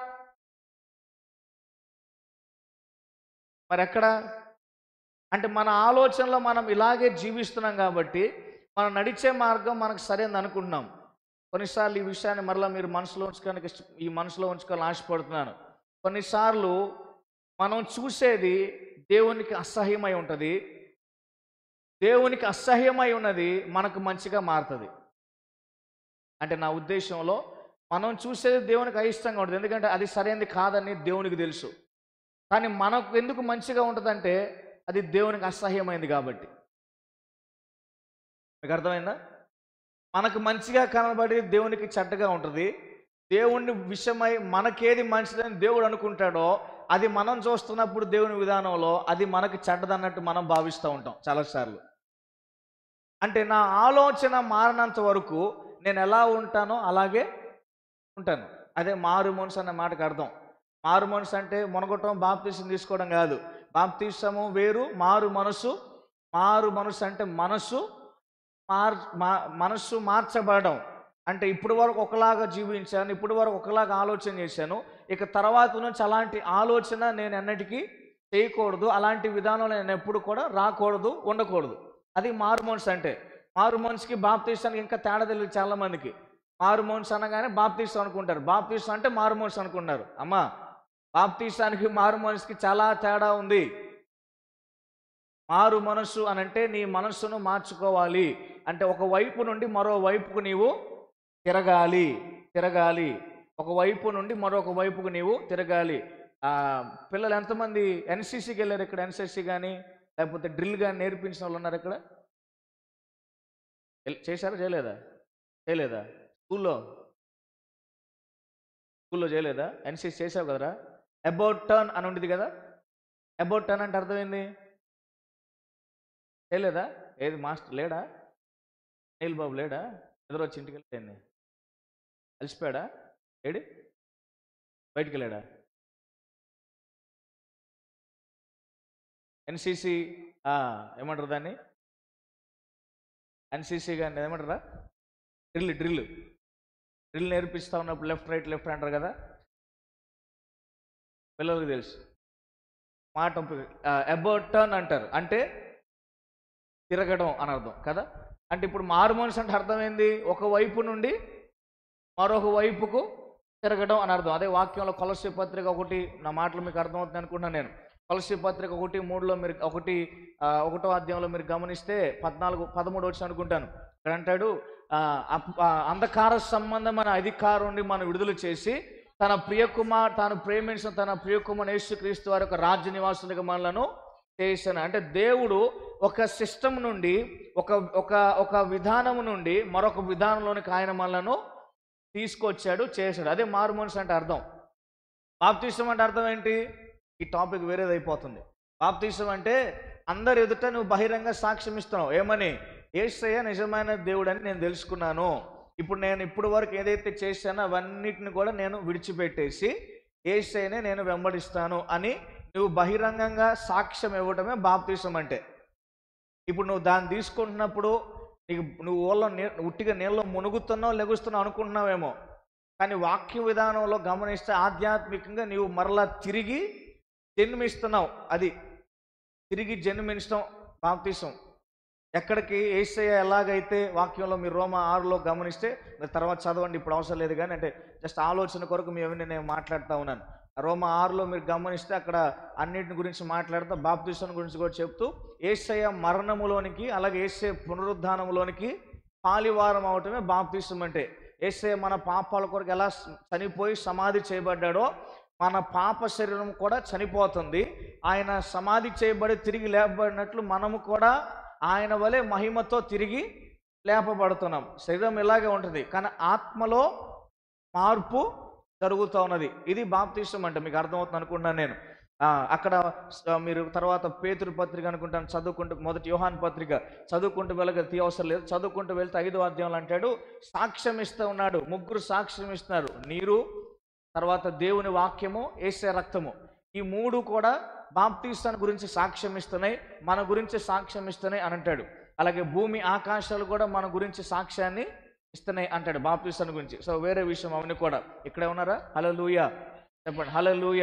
మరి ఎక్కడ అంటే మన ఆలోచనలో మనం ఇలాగే జీవిస్తున్నాం కాబట్టి మనం నడిచే మార్గం మనకు సరైనది అనుకుంటున్నాం కొన్నిసార్లు ఈ విషయాన్ని మరలా మీరు మనసులో ఉంచుకోడానికి ఇష్ట- ఈ మనసులో ఉంచుకోవాలని ఆశపడుతున్నాను కొన్నిసార్లు మనం చూసేది దేవునికి అసహ్యమై ఉంటుంది దేవునికి అసహ్యమై ఉన్నది మనకు మంచిగా మారుతుంది అంటే నా ఉద్దేశంలో మనం చూసేది దేవునికి అయిష్టంగా ఉంటుంది ఎందుకంటే అది సరైనది కాదని దేవునికి తెలుసు కానీ మనకు ఎందుకు మంచిగా ఉంటుందంటే అది దేవునికి అసహ్యమైంది కాబట్టి మీకు అర్థమైందా మనకు మంచిగా కనబడి దేవునికి చెడ్డగా ఉంటుంది దేవుని విషయమై మనకేది మంచిదని దేవుడు అనుకుంటాడో అది మనం చూస్తున్నప్పుడు దేవుని విధానంలో అది మనకి చెడ్డదన్నట్టు మనం భావిస్తూ ఉంటాం చాలాసార్లు అంటే నా ఆలోచన మారినంత వరకు నేను ఎలా ఉంటానో అలాగే ఉంటాను అదే మారు మనసు అన్న మాటకు అర్థం మారు మనసు అంటే మునగటం బాప్తీసం తీసుకోవడం కాదు బాప్తీసము వేరు మారు మనసు మారు మనసు అంటే మనసు మార్ మా- మనస్సు మార్చబడడం అంటే ఇప్పుడు వరకు ఒకలాగా జీవించాను ఇప్పుడు వరకు ఒకలాగా ఆలోచన చేశాను ఇక తర్వాత నుంచి అలాంటి ఆలోచన నేను ఎన్నటికీ చేయకూడదు అలాంటి విధానం నేను ఎప్పుడు కూడా రాకూడదు ఉండకూడదు అది మారు మనసు అంటే మారు మనసుకి బాప్తీసానికి ఇంకా తేడా తెలియదు చాలా మందికి మారు మనసు అనగానే బాప్తీసం అనుకుంటారు బాప్తీసం అంటే మారు మనసు అనుకుంటారు అమ్మా బాప్తీసానికి మారు మనసుకి చాలా తేడా ఉంది మారు మనసు అని అంటే నీ మనస్సును మార్చుకోవాలి అంటే ఒక వైపు నుండి మరో వైపుకు నీవు తిరగాలి తిరగాలి ఒక వైపు నుండి మరొక వైపుకు నీవు తిరగాలి ఆ, పిల్లలు ఎంతమంది ఎన్సీసీకి వెళ్ళారు ఇక్కడ ఎన్సీసీ కానీ లేకపోతే డ్రిల్ కానీ నేర్పించిన వాళ్ళు ఉన్నారు ఇక్కడ ఎల్- చేశారా చేయలేదా చేయలేదా స్కూల్లో స్కూల్లో చేయలేదా ఎన్సీసీ చేసావు కదరా అబౌట్ టర్న్ అని ఉండేది కదా అబౌట్ టర్న్ అంటే అర్థమైంది చేయలేదా ఏది మాస్టర్ లేడా నీల్ బాబు లేడా ఎదురొచ్చి ఇంటికి వెళ్ళిపోయింది అలసిపోయాడా ఏడి బయటికి వెళ్ళాడా ఎన్సీసీ ఏమంటారు దాన్ని ఎన్సీసీ కానీ ఏమంటారా డ్రిల్ డ్రిల్ డ్రిల్ నేర్పిస్తా ఉన్నప్పుడు లెఫ్ట్ రైట్ లెఫ్ట్ అంటారు కదా పిల్లలకు తెలుసు మాట అబౌట్ టర్న్ అంటారు అంటే తిరగడం అని అర్థం కదా అంటే ఇప్పుడు మారు మనసు అంటే అర్థమైంది ఒక వైపు నుండి మరొక వైపుకు తిరగడం అని అర్థం అదే వాక్యంలో కొలసి పత్రిక ఒకటి నా మాటలు మీకు అర్థమవుతుంది అనుకుంటున్నాను నేను కొలసి పత్రిక ఒకటి మూడులో మీరు ఒకటి ఆ, ఒకటో అధ్యాయంలో మీరు గమనిస్తే పద్నాలుగు పదమూడు వచ్చి అనుకుంటాను ఇక్కడ అంటాడు ఆ, అప్- ఆ, అంధకార సంబంధమైన అధికారం నుండి మనం విడుదల చేసి తన ప్రియకుమార్ తాను ప్రేమించిన తన ప్రియకుమార్ యేసుక్రీస్తు వారి యొక్క రాజ్య నివాసులుగా మనలను చేశాను అంటే దేవుడు ఒక సిస్టమ్ నుండి ఒక ఒక ఒక విధానం నుండి మరొక విధానంలోనికి ఆయన మనలను తీసుకొచ్చాడు చేశాడు అదే మారు మనసు అంటే అర్థం బాప్తీసం అంటే అర్థం ఏంటి ఈ టాపిక్ వేరేది అయిపోతుంది బాప్తీసం అంటే అందరు ఎదుట నువ్వు బహిరంగ సాక్ష్యం ఇస్తున్నావు ఏమని ఏసయ్య నిజమైన దేవుడు అని నేను తెలుసుకున్నాను ఇప్పుడు నేను ఇప్పుడు వరకు ఏదైతే చేశానో అవన్నిటిని కూడా నేను విడిచిపెట్టేసి ఏసయ్యనే నేను వెంబడిస్తాను అని నువ్వు బహిరంగంగా సాక్ష్యం ఇవ్వడమే బాప్తీసం అంటే ఇప్పుడు నువ్వు దాన్ని తీసుకుంటున్నప్పుడు నీకు నువ్వు ఊళ్ళో నీ ఉట్టిగా నీళ్ళలో మునుగుతున్నావు లెగుస్తున్నావు అనుకుంటున్నావేమో కానీ వాక్య విధానంలో గమనిస్తే ఆధ్యాత్మికంగా నీవు మరలా తిరిగి జన్మిస్తున్నావు అది తిరిగి జన్మించడం బాప్తీసం ఎక్కడికి ఏసయ్య ఎలాగైతే వాక్యంలో మీరు రోమ ఆరులో గమనిస్తే మీరు తర్వాత చదవండి ఇప్పుడు అవసరం లేదు కానీ అంటే జస్ట్ ఆలోచన కొరకు మీ ఎవరిని నేను మాట్లాడుతూ ఉన్నాను రోమ ఆరులో మీరు గమనిస్తే అక్కడ అన్నిటిని గురించి మాట్లాడుతూ బాప్తీసం గురించి కూడా చెప్తూ ఏసయ్య మరణములోనికి అలాగే ఏసయ్య పునరుద్ధానంలోనికి పాలివారం అవటమే బాప్తీసం అంటే ఏసయ్య మన పాపాల కొరకు ఎలా చనిపోయి సమాధి చేయబడ్డాడో మన పాప శరీరం కూడా చనిపోతుంది ఆయన సమాధి చేయబడి తిరిగి లేపబడినట్లు మనము కూడా ఆయన వలె మహిమతో తిరిగి లేపబడుతున్నాం శరీరం ఇలాగే ఉంటుంది కానీ ఆత్మలో మార్పు జరుగుతూ ఉన్నది ఇది బాప్తీసం అంటే మీకు అర్థమవుతుంది అనుకుంటున్నాను నేను ఆ, అక్కడ స- మీరు తర్వాత పేతురు పత్రిక అనుకుంటాను చదువుకుంటూ మొదటి యోహాన్ పత్రిక చదువుకుంటూ వెళ్ళగ తీయవసరం లేదు చదువుకుంటూ వెళ్తే ఐదో అధ్యాయంలో అంటాడు సాక్ష్యం ఇస్తూ ఉన్నాడు ముగ్గురు సాక్ష్యం ఇస్తున్నారు నీరు తర్వాత దేవుని వాక్యము ఏసే రక్తము ఈ మూడు కూడా బాప్తీస్తాన్ గురించి సాక్ష్యం ఇస్తున్నాయి మన గురించి సాక్ష్యం ఇస్తున్నాయి అని అంటాడు అలాగే భూమి ఆకాశాలు కూడా మన గురించి సాక్ష్యాన్ని ఇస్తున్నాయి అంటాడు బాప్తీస్తాన్ గురించి సో వేరే విషయం అవన్నీ కూడా ఇక్కడే ఉన్నారా హలలుయ చెప్పండి హలలుయ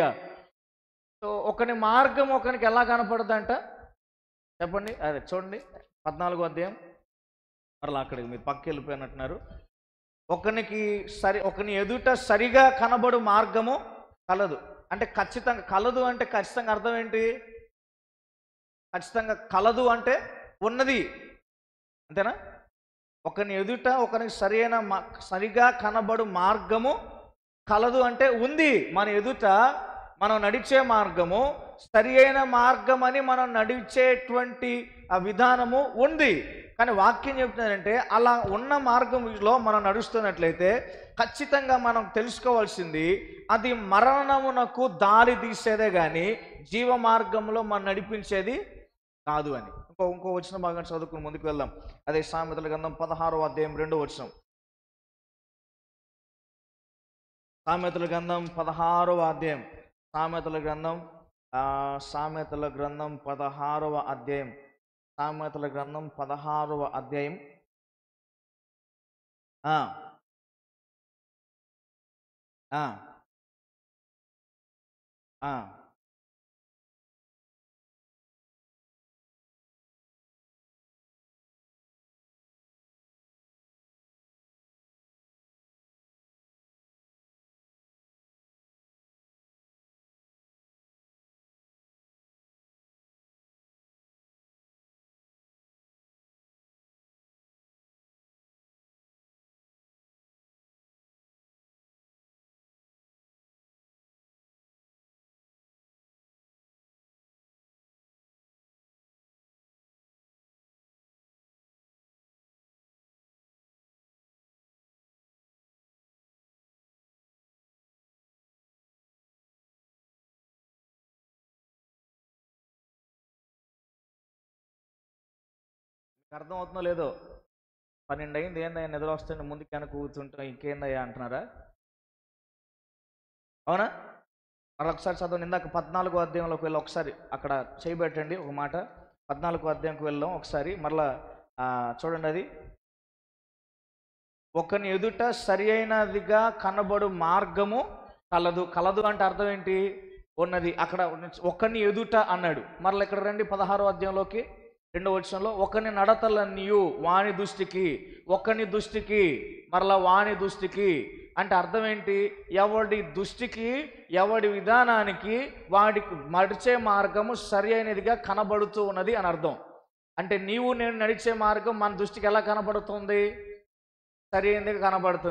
సో ఒకని మార్గం ఒకనికి ఎలా కనపడుతుందంట చెప్పండి అదే చూడండి పద్నాలుగో అధ్యాయం మరలా అక్కడికి మీరు పక్క వెళ్ళిపోయినట్టున్నారు ఒకనికి సరి ఒకని ఎదుట సరిగా కనబడు మార్గము కలదు అంటే ఖచ్చితంగా కలదు అంటే ఖచ్చితంగా అర్థం ఏంటి ఖచ్చితంగా కలదు అంటే ఉన్నది అంతేనా ఒకని ఎదుట ఒకనికి సరైన మా- సరిగా కనబడు మార్గము కలదు అంటే ఉంది మన ఎదుట మనం నడిచే మార్గము సరి అయిన మార్గం అని మనం నడిచేటువంటి ఆ విధానము ఉంది కానీ వాక్యం చెప్తుందంటే అలా ఉన్న మార్గంలో మనం నడుస్తున్నట్లయితే ఖచ్చితంగా మనం తెలుసుకోవాల్సింది అది మరణమునకు దారి తీసేదే కానీ జీవ మార్గంలో మనం నడిపించేది కాదు అని ఇంకో ఇంకో వచ్చిన భాగం చదువుకుని ముందుకు వెళ్దాం అదే సామెతల గ్రంథం పదహారో అధ్యాయం రెండో వచనం సామెతల గ్రంథం పదహారవ అధ్యాయం సామెతల గ్రంథం ఆ, సామెతల గ్రంథం పదహారవ అధ్యాయం సామెతల గ్రంథం పదహారవ అధ్యాయం ఆ. ఆ. ఆ. మీకు అర్థం అవుతుందో లేదో పన్నెండు అయింది ఏందయ్యా నిద్ర వస్తుంటే ముందుకు వెనక కూర్చుంటాం ఇంకేందయ్యా అంటున్నారా అవునా మరి ఒకసారి చదవండి ఇందాక పద్నాలుగో అధ్యాయంలోకి వెళ్ళి ఒకసారి అక్కడ చేయబెట్టండి ఒక మాట పద్నాలుగో అధ్యాయంకి వెళ్దాం ఒకసారి మరలా ఆ, చూడండి అది ఒకని ఎదుట సరి అయినదిగా కనబడు మార్గము కలదు కలదు అంటే అర్థం ఏంటి ఉన్నది అక్కడ ఒకని ఎదుట అన్నాడు మరలా ఇక్కడ రండి పదహారో అధ్యాయంలోకి రెండో వచనంలో ఒకని నడతలన్నీయు వాని దృష్టికి ఒకని దృష్టికి మరలా వాని దృష్టికి అంటే అర్థం ఏంటి ఎవడి దృష్టికి ఎవడి విధానానికి వాడికి నడిచే మార్గము సరి అయినదిగా కనబడుతూ ఉన్నది అని అర్థం అంటే నీవు నేను నడిచే మార్గం మన దృష్టికి ఎలా కనబడుతుంది సరైనదిగా కనబడుతుంది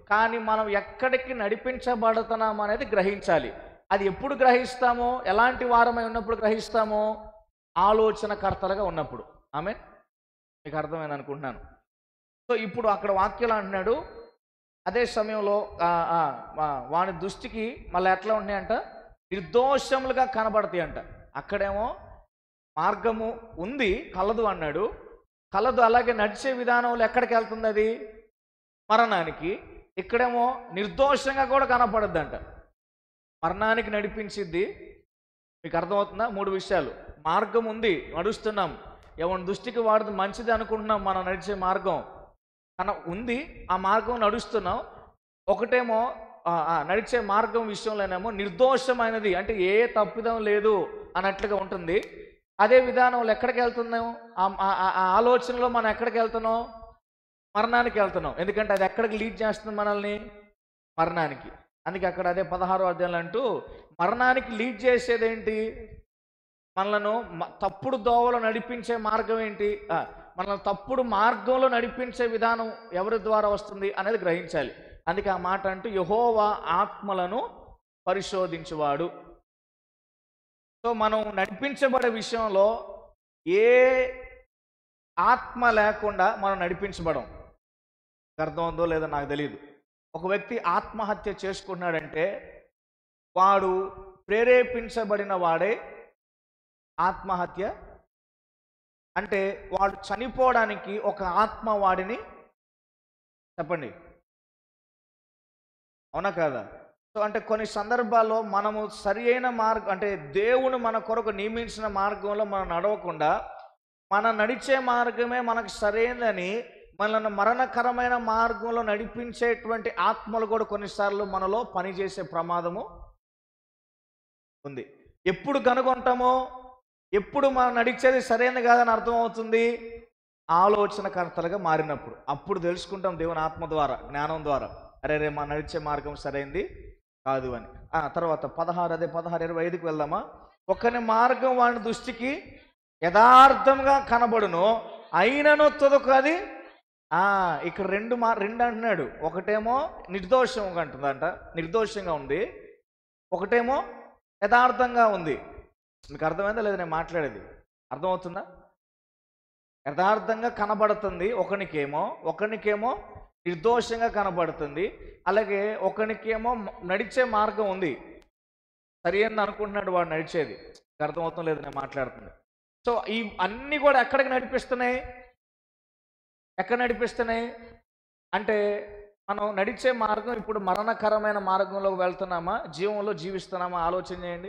కానీ మనం ఎక్కడికి నడిపించబడుతున్నాం అనేది గ్రహించాలి అది ఎప్పుడు గ్రహిస్తామో ఎలాంటి వారమై ఉన్నప్పుడు గ్రహిస్తామో ఆలోచనకర్తలుగా ఉన్నప్పుడు ఆమె మీకు అర్థమైంది అనుకుంటున్నాను సో ఇప్పుడు అక్కడ వాక్యాలు అంటున్నాడు అదే సమయంలో ఆ, ఆ, ఆ, వాని దృష్టికి మళ్ళీ ఎట్లా ఉన్నాయంట నిర్దోషములుగా కనబడతాయి అంట అక్కడేమో మార్గము ఉంది కలదు అన్నాడు కలదు అలాగే నడిచే విధానంలో ఎక్కడికి వెళ్తుంది అది మరణానికి ఇక్కడేమో నిర్దోషంగా కూడా కనపడద్దంట మరణానికి నడిపించిద్ది మీకు అర్థమవుతుందా మూడు విషయాలు మార్గం ఉంది నడుస్తున్నాం ఎవరి దృష్టికి వాడిది మంచిది అనుకుంటున్నాం మనం నడిచే మార్గం కన ఉంది ఆ మార్గం నడుస్తున్నాం ఒకటేమో ఆ, ఆ, నడిచే మార్గం విషయంలోనేమో నిర్దోషమైనది అంటే ఏ తప్పిదం లేదు అన్నట్లుగా ఉంటుంది అదే విధానంలో ఎక్కడికి వెళ్తున్నాం ఆ- ఆ ఆ- ఆ ఆలోచనలో మనం ఎక్కడికి వెళ్తున్నాం మరణానికి వెళ్తున్నాం ఎందుకంటే అది ఎక్కడికి లీడ్ చేస్తుంది మనల్ని మరణానికి అందుకే అక్కడ అదే పదహారో అధ్యాయులు అంటూ మరణానికి లీడ్ చేసేది ఏంటి మనలను మ- తప్పుడు దోవలో నడిపించే మార్గం ఏంటి ఆ, మనల్ని తప్పుడు మార్గంలో నడిపించే విధానం ఎవరి ద్వారా వస్తుంది అనేది గ్రహించాలి అందుకే ఆ మాట అంటూ యహోవా ఆత్మలను పరిశోధించువాడు సో మనం నడిపించబడే విషయంలో ఏ ఆత్మ లేకుండా మనం నడిపించబడం అర్థం ఉందో లేదో నాకు తెలియదు ఒక వ్యక్తి ఆత్మహత్య చేసుకున్నాడంటే వాడు ప్రేరేపించబడిన వాడే ఆత్మహత్య అంటే వాడు చనిపోవడానికి ఒక ఆత్మ వాడిని చెప్పండి అవునా కాదా సో అంటే కొన్ని సందర్భాల్లో మనము సరి అయిన మార్గం అంటే దేవుడు మన కొరకు నియమించిన మార్గంలో మనం నడవకుండా మన నడిచే మార్గమే మనకు సరైనదని మనల్ని మరణకరమైన మార్గంలో నడిపించేటువంటి ఆత్మలు కూడా కొన్నిసార్లు మనలో పనిచేసే ప్రమాదము ఉంది ఎప్పుడు కనుగొంటామో ఎప్పుడు మనం నడిచేది సరైనది కాదని అర్థమవుతుంది ఆలోచనకర్తలుగా మారినప్పుడు అప్పుడు తెలుసుకుంటాం దేవుని ఆత్మ ద్వారా జ్ఞానం ద్వారా అరే రే మనం నడిచే మార్గం సరైంది కాదు అని ఆ తర్వాత పదహారు అదే పదహారు ఇరవై ఐదుకి వెళ్దామా ఒకని మార్గం వాని దృష్టికి యథార్థంగా కనబడును అయినను తుదకు అది ఆ, ఇక్కడ రెండు మా రెండు అంటున్నాడు ఒకటేమో నిర్దోషంగా అంటుందంట నిర్దోషంగా ఉంది ఒకటేమో యథార్థంగా ఉంది మీకు అర్థమైందా లేదా నేను మాట్లాడేది అర్థమవుతుందా యథార్థంగా కనబడుతుంది ఒకనికేమో ఒకనికేమో నిర్దోషంగా కనబడుతుంది అలాగే ఒకనికేమో మ- నడిచే మార్గం ఉంది సరి అని అనుకుంటున్నాడు వాడు నడిచేది మీకు అర్థమవుతుంది లేదు నేను మాట్లాడుతుంది సో ఈ అన్నీ కూడా ఎక్కడికి నడిపిస్తున్నాయి ఎక్కడ నడిపిస్తున్నాయి అంటే మనం నడిచే మార్గం ఇప్పుడు మరణకరమైన మార్గంలో వెళ్తున్నామా జీవంలో జీవిస్తున్నామా ఆలోచన చేయండి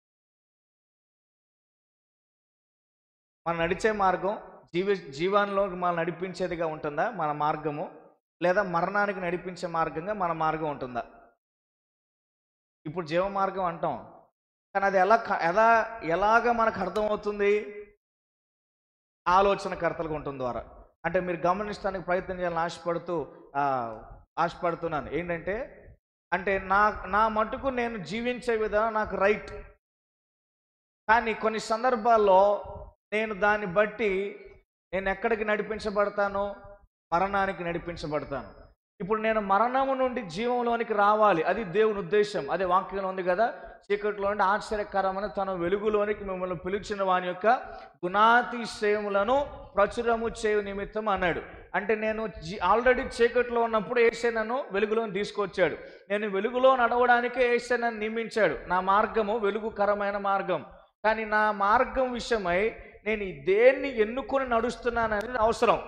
మనం నడిచే మార్గం జీవి జీవనంలో మనం నడిపించేదిగా ఉంటుందా మన మార్గము లేదా మరణానికి నడిపించే మార్గంగా మన మార్గం ఉంటుందా ఇప్పుడు జీవ మార్గం అంటాం కానీ అది ఎలా క- ఎలా ఎలాగ మనకు అర్థమవుతుంది ఆలోచనకర్తలకు ఉంటుంది ద్వారా అంటే మీరు గమనిస్తానికి ప్రయత్నం చేయాలని ఆశపడుతూ ఆ, ఆశపడుతున్నాను ఏంటంటే అంటే నా నా మటుకు నేను జీవించే విధానం నాకు రైట్ కానీ కొన్ని సందర్భాల్లో నేను దాన్ని బట్టి నేను ఎక్కడికి నడిపించబడతాను మరణానికి నడిపించబడతాను ఇప్పుడు నేను మరణము నుండి జీవంలోనికి రావాలి అది దేవుని ఉద్దేశం అదే వాక్యంలో ఉంది కదా చీకట్లో నుండి ఆశ్చర్యకరమైన తన వెలుగులోనికి మిమ్మల్ని పిలిచిన వాని యొక్క గుణాతిశయములను ప్రచురము చేయు నిమిత్తం అన్నాడు అంటే నేను జీ ఆల్రెడీ చీకట్లో ఉన్నప్పుడు ఏసే నన్ను వెలుగులోని తీసుకొచ్చాడు నేను వెలుగులో నడవడానికే ఏసే నన్ను నియమించాడు నా మార్గము వెలుగుకరమైన మార్గం కానీ నా మార్గం విషయమై నేను ఈ దేన్ని ఎన్నుకొని నడుస్తున్నాను అనేది అవసరం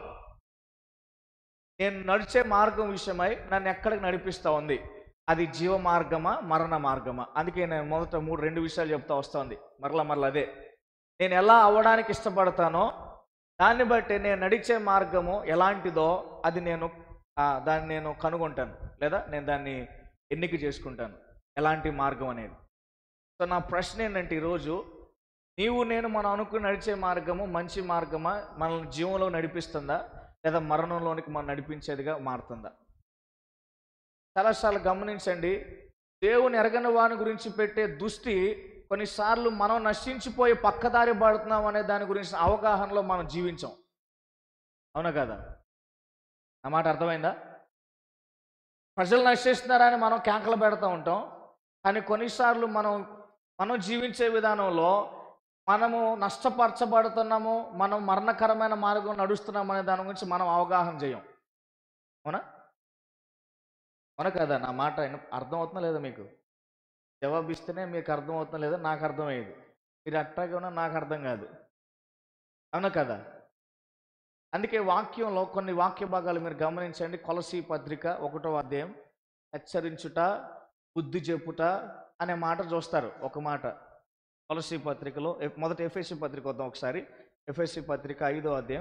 నేను నడిచే మార్గం విషయమై నన్ను ఎక్కడికి నడిపిస్తా ఉంది అది జీవ మార్గమా మరణ మార్గమా అందుకే నేను మొదట మూడు రెండు విషయాలు చెప్తా వస్తుంది మరలా మరలా అదే నేను ఎలా అవ్వడానికి ఇష్టపడతానో దాన్ని బట్టి నేను నడిచే మార్గము ఎలాంటిదో అది నేను ఆ, దాన్ని నేను కనుగొంటాను లేదా నేను దాన్ని ఎన్నిక చేసుకుంటాను ఎలాంటి మార్గం అనేది సో నా ప్రశ్న ఏంటంటే ఈరోజు నీవు నేను మనం అనుకుని నడిచే మార్గము మంచి మార్గమా మనల్ని జీవంలో నడిపిస్తుందా లేదా మరణంలోనికి మనం నడిపించేదిగా మారుతుందా చాలాసార్లు గమనించండి దేవుని ఎరగని వాని గురించి పెట్టే దృష్టి కొన్నిసార్లు మనం నశించిపోయి పక్కదారి పడుతున్నాం అనే దాని గురించి అవగాహనలో మనం జీవించాం అవునా కదా నా మాట అర్థమైందా ప్రజలు నశిస్తున్నారని మనం కేకలు పెడతా ఉంటాం కానీ కొన్నిసార్లు మనం మనం జీవించే విధానంలో మనము నష్టపరచబడుతున్నాము మనం మరణకరమైన మార్గం నడుస్తున్నాం అనే దాని గురించి మనం అవగాహన చేయం అవునా అవునా కదా నా మాట విన- అర్థమవుతుందా లేదా మీకు జవాబు ఇస్తేనే మీకు అర్థమవుతుందా లేదా నాకు అర్థమయ్యేది మీరు అట్టాగే ఉన్నా నాకు అర్థం కాదు అవునా కదా అందుకే వాక్యంలో కొన్ని వాక్య భాగాలు మీరు గమనించండి కొలసి పత్రిక ఒకటో అధ్యాయం హెచ్చరించుట బుద్ధి చెప్పుట అనే మాట చూస్తారు ఒక మాట కొలసి పత్రికలో ఎఫ్- మొదట ఎఫ్ఎస్సి పత్రిక వద్దాం ఒకసారి ఎఫ్ఎస్సి పత్రిక ఐదో అధ్యాయం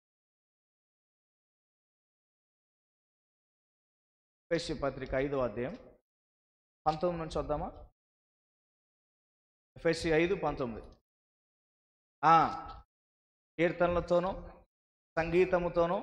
ఎఫ్ఎస్సి పత్రిక ఐదో అధ్యాయం పంతొమ్మిది నుంచి వద్దామా ఎఫ్ఎస్సి ఐదు పంతొమ్మిది ఆ, కీర్తనలతోనూ సంగీతముతోనూ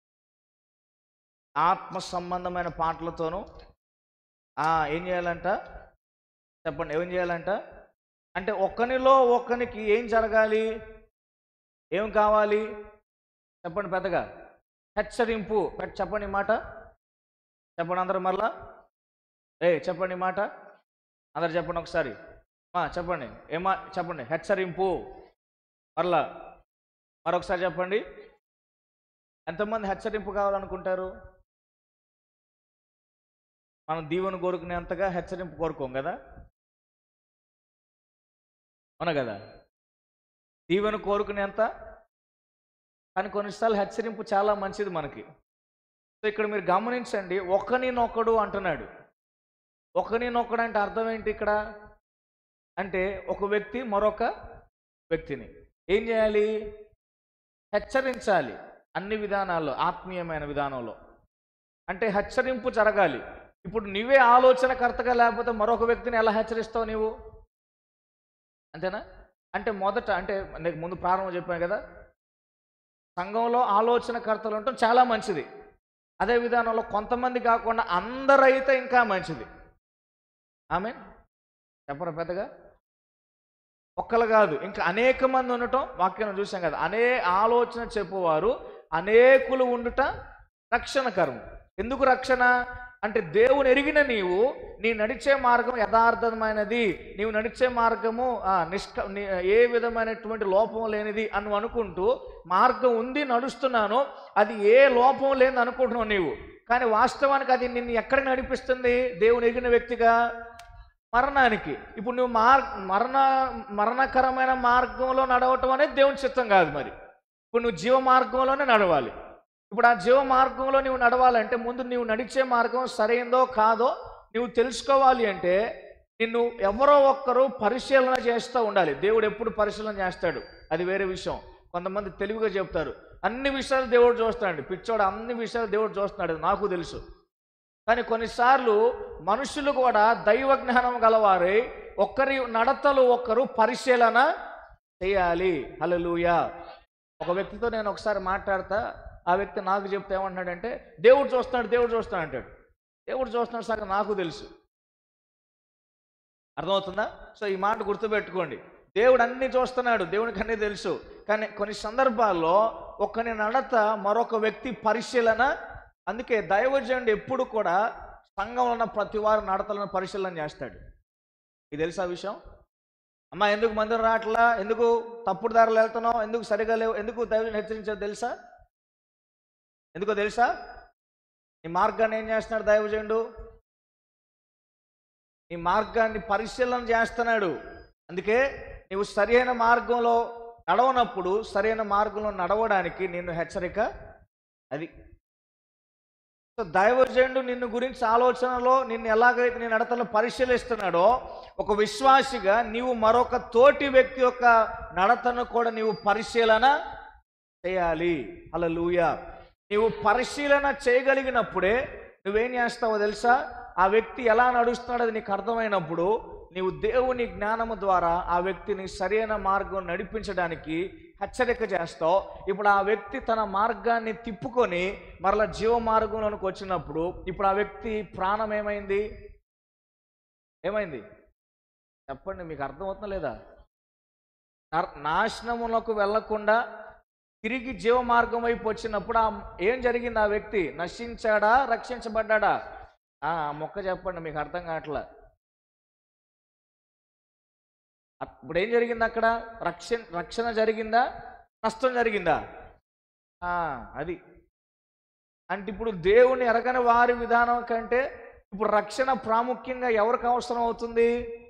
ఆత్మ సంబంధమైన పాటలతోనూ ఆ, ఏం చేయాలంట చెప్పండి ఏం చేయాలంట అంటే ఒక్కనిలో ఒక్కనికి ఏం జరగాలి ఏం కావాలి చెప్పండి పెద్దగా హెచ్చరింపు పెద్ద- చెప్పండి ఈ మాట చెప్పండి అందరు మరలా ఏ చెప్పండి ఈ మాట అందరు చెప్పండి ఒకసారి ఆ, చెప్పండి ఏమా చెప్పండి హెచ్చరింపు మరలా మరొకసారి చెప్పండి ఎంతమంది హెచ్చరింపు కావాలనుకుంటారు మనం దీవెన కోరుకునేంతగా హెచ్చరింపు కోరుకోం కదా అవునా కదా దీవెన కోరుకునేంత కానీ కొన్నిసార్లు హెచ్చరింపు చాలా మంచిది మనకి సో ఇక్కడ మీరు గమనించండి ఒకనినొకడు అంటున్నాడు ఒకనినొకడు అంటే అర్థం ఏంటి ఇక్కడ అంటే ఒక వ్యక్తి మరొక వ్యక్తిని ఏం చేయాలి హెచ్చరించాలి అన్ని విధానాల్లో ఆత్మీయమైన విధానంలో అంటే హెచ్చరింపు జరగాలి ఇప్పుడు నువ్వే ఆలోచనకర్తగా లేకపోతే మరొక వ్యక్తిని ఎలా హెచ్చరిస్తావు నీవు అంతేనా అంటే మొదట అంటే నీకు ముందు ప్రారంభం చెప్పాను కదా సంఘంలో ఆలోచనకర్తలు ఉండటం చాలా మంచిది అదే విధానంలో కొంతమంది కాకుండా అందరైతే ఇంకా మంచిది ఆమె చెప్పరా పెద్దగా ఒక్కరు కాదు ఇంకా అనేక మంది ఉండటం వాక్యం చూసాం కదా అనే ఆలోచన చెప్పువారు అనేకులు ఉండుట రక్షణకరం ఎందుకు రక్షణ అంటే దేవుని ఎరిగిన నీవు నీ నడిచే మార్గం యథార్థమైనది నీవు నడిచే మార్గము ఆ, నిష్క ని- ఏ విధమైనటువంటి లోపం లేనిది అని నువ్వు అనుకుంటూ మార్గం ఉంది నడుస్తున్నాను అది ఏ లోపం లేని అనుకుంటున్నావు నీవు కానీ వాస్తవానికి అది నిన్ను ఎక్కడికి నడిపిస్తుంది దేవుని ఎరిగిన వ్యక్తిగా మరణానికి ఇప్పుడు నువ్వు మార్ మరణ మరణకరమైన మార్గంలో నడవటం అనేది దేవుని చిత్తం కాదు మరి ఇప్పుడు నువ్వు జీవ మార్గంలోనే నడవాలి ఇప్పుడు ఆ జీవ మార్గంలో నువ్వు నడవాలంటే ముందు నువ్వు నడిచే మార్గం సరైందో కాదో నువ్వు తెలుసుకోవాలి అంటే నిన్ను ఎవరో ఒక్కరు పరిశీలన చేస్తూ ఉండాలి దేవుడు ఎప్పుడు పరిశీలన చేస్తాడు అది వేరే విషయం కొంతమంది తెలివిగా చెప్తారు అన్ని విషయాలు దేవుడు చూస్తాడు పిచ్చోడు అన్ని విషయాలు దేవుడు చూస్తున్నాడు అది నాకు తెలుసు కానీ కొన్నిసార్లు మనుషులు కూడా దైవ జ్ఞానం గలవారై ఒక్కరి నడతలు ఒక్కరు పరిశీలన చేయాలి హల్లెలూయా ఒక వ్యక్తితో నేను ఒకసారి మాట్లాడతా ఆ వ్యక్తి నాకు చెప్తే ఏమంటున్నాడంటే దేవుడు చూస్తున్నాడు దేవుడు చూస్తున్నాడు అంటాడు దేవుడు చూస్తున్నాడు సగం నాకు తెలుసు అర్థమవుతుందా సో ఈ మాట గుర్తుపెట్టుకోండి దేవుడు అన్ని చూస్తున్నాడు దేవునికి అన్నీ తెలుసు కానీ కొన్ని సందర్భాల్లో ఒకని నడత మరొక వ్యక్తి పరిశీలన అందుకే దైవజనుడు ఎప్పుడు కూడా సంఘంలో ఉన్న ప్రతి వారు నడతలను పరిశీలన చేస్తాడు ఇది తెలుసా విషయం అమ్మా ఎందుకు మందిరం రావట్లా ఎందుకు తప్పుడు దారిలో వెళ్తున్నావు ఎందుకు సరిగా లేవు ఎందుకు దైవజనుడు హెచ్చరించాడు తెలుసా ఎందుకో తెలుసా నీ మార్గాన్ని ఏం చేస్తున్నాడు దైవజనుడు నీ మార్గాన్ని పరిశీలన చేస్తున్నాడు అందుకే నీవు సరైన మార్గంలో నడవనప్పుడు సరైన మార్గంలో నడవడానికి నిన్ను హెచ్చరిక అది సో దైవజనుడు నిన్ను గురించి ఆలోచనలో నిన్ను ఎలాగైతే నీ నడతలను పరిశీలిస్తున్నాడో ఒక విశ్వాసిగా నీవు మరొక తోటి వ్యక్తి యొక్క నడతను కూడా నీవు పరిశీలన చేయాలి హల్లెలూయా నీవు పరిశీలన చేయగలిగినప్పుడే నువ్వేం చేస్తావో తెలుసా ఆ వ్యక్తి ఎలా నడుస్తున్నాడో అది నీకు అర్థమైనప్పుడు నీవు దేవుని జ్ఞానము ద్వారా ఆ వ్యక్తిని సరైన మార్గం నడిపించడానికి హెచ్చరిక చేస్తావు ఇప్పుడు ఆ వ్యక్తి తన మార్గాన్ని తిప్పుకొని మరలా జీవ మార్గంలోనికి వచ్చినప్పుడు ఇప్పుడు ఆ వ్యక్తి ప్రాణం ఏమైంది ఏమైంది చెప్పండి మీకు అర్థమవుతుందా లేదా నర్- నాశనములకు వెళ్లకుండా తిరిగి జీవ మార్గం వైపు వచ్చినప్పుడు ఆ ఏం జరిగింది ఆ వ్యక్తి నశించాడా రక్షించబడ్డాడా ఆ ఆ మొక్క చెప్పండి మీకు అర్థం కావట్లా అప్- ఇప్పుడు ఏం జరిగింది అక్కడ రక్షణ రక్షణ జరిగిందా నష్టం జరిగిందా ఆ, అది అంటే ఇప్పుడు దేవుని ఎరగని వారి విధానం కంటే ఇప్పుడు రక్షణ ప్రాముఖ్యంగా ఎవరికి అవసరం అవుతుంది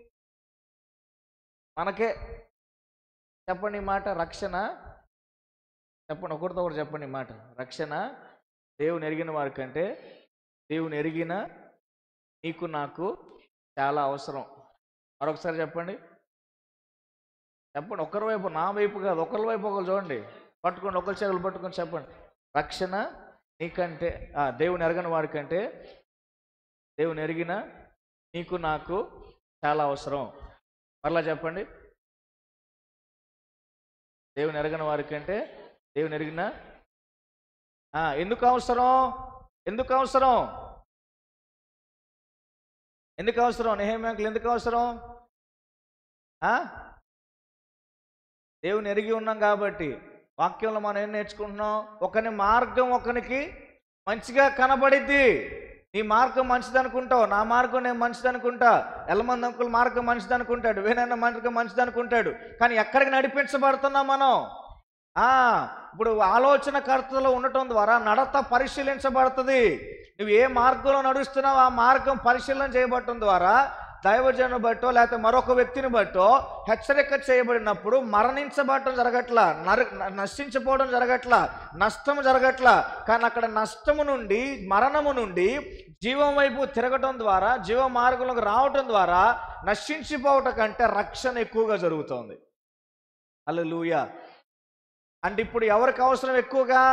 మనకే చెప్పండి ఈ మాట రక్షణ చెప్పండి ఒకరితో ఒకటి చెప్పండి ఈ మాట రక్షణ దేవుని ఎరిగిన వారి కంటే దేవుని ఎరిగిన నీకు నాకు చాలా అవసరం మరొకసారి చెప్పండి చెప్పండి ఒకరి వైపు నా వైపు కాదు ఒకరి వైపు ఒకరు చూడండి పట్టుకోండి ఒకరి చేతులు పట్టుకొని చెప్పండి రక్షణ నీకంటే ఆ, దేవుని ఎరగని వారి కంటే దేవుని ఎరిగిన నీకు నాకు చాలా అవసరం మరలా చెప్పండి దేవుని ఎరగని వారి కంటే దేవుని ఎరిగిన ఆ, ఎందుకు అవసరం ఎందుకు అవసరం ఎందుకు అవసరం నెహమ్యాంకులు ఎందుకు అవసరం ఆ? దేవుని ఎరిగి ఉన్నాం కాబట్టి వాక్యంలో మనం ఏం నేర్చుకుంటున్నాం ఒకని మార్గం ఒకనికి మంచిగా కనబడిద్ది నీ మార్గం మంచిది అనుకుంటావు నా మార్గం నేను మంచిది అనుకుంటా ఎల్లమంది అంకుల్ మార్గం మంచిది అనుకుంటాడు వేనన్న మార్గం మంచిది అనుకుంటాడు కానీ ఎక్కడికి నడిపించబడుతున్నాం మనం ఆ ఇప్పుడు ఆలోచన కర్తలో ఉండటం ద్వారా నడత పరిశీలించబడుతుంది నువ్వు ఏ మార్గంలో నడుస్తున్నావు ఆ మార్గం పరిశీలన చేయబడటం ద్వారా దైవజను బట్టో లేకపోతే మరొక వ్యక్తిని బట్టో హెచ్చరిక చేయబడినప్పుడు మరణించబడటం జరగట్లా నర నశించిపోవడం జరగట్లా నష్టం జరగట్లా కానీ అక్కడ నష్టము నుండి మరణము నుండి జీవం వైపు తిరగటం ద్వారా జీవ మార్గంలోకి రావటం ద్వారా నశించిపోవటం కంటే రక్షణ ఎక్కువగా జరుగుతోంది అల్లెలూయా అంటే ఇప్పుడు ఎవరికి అవసరం ఎక్కువగా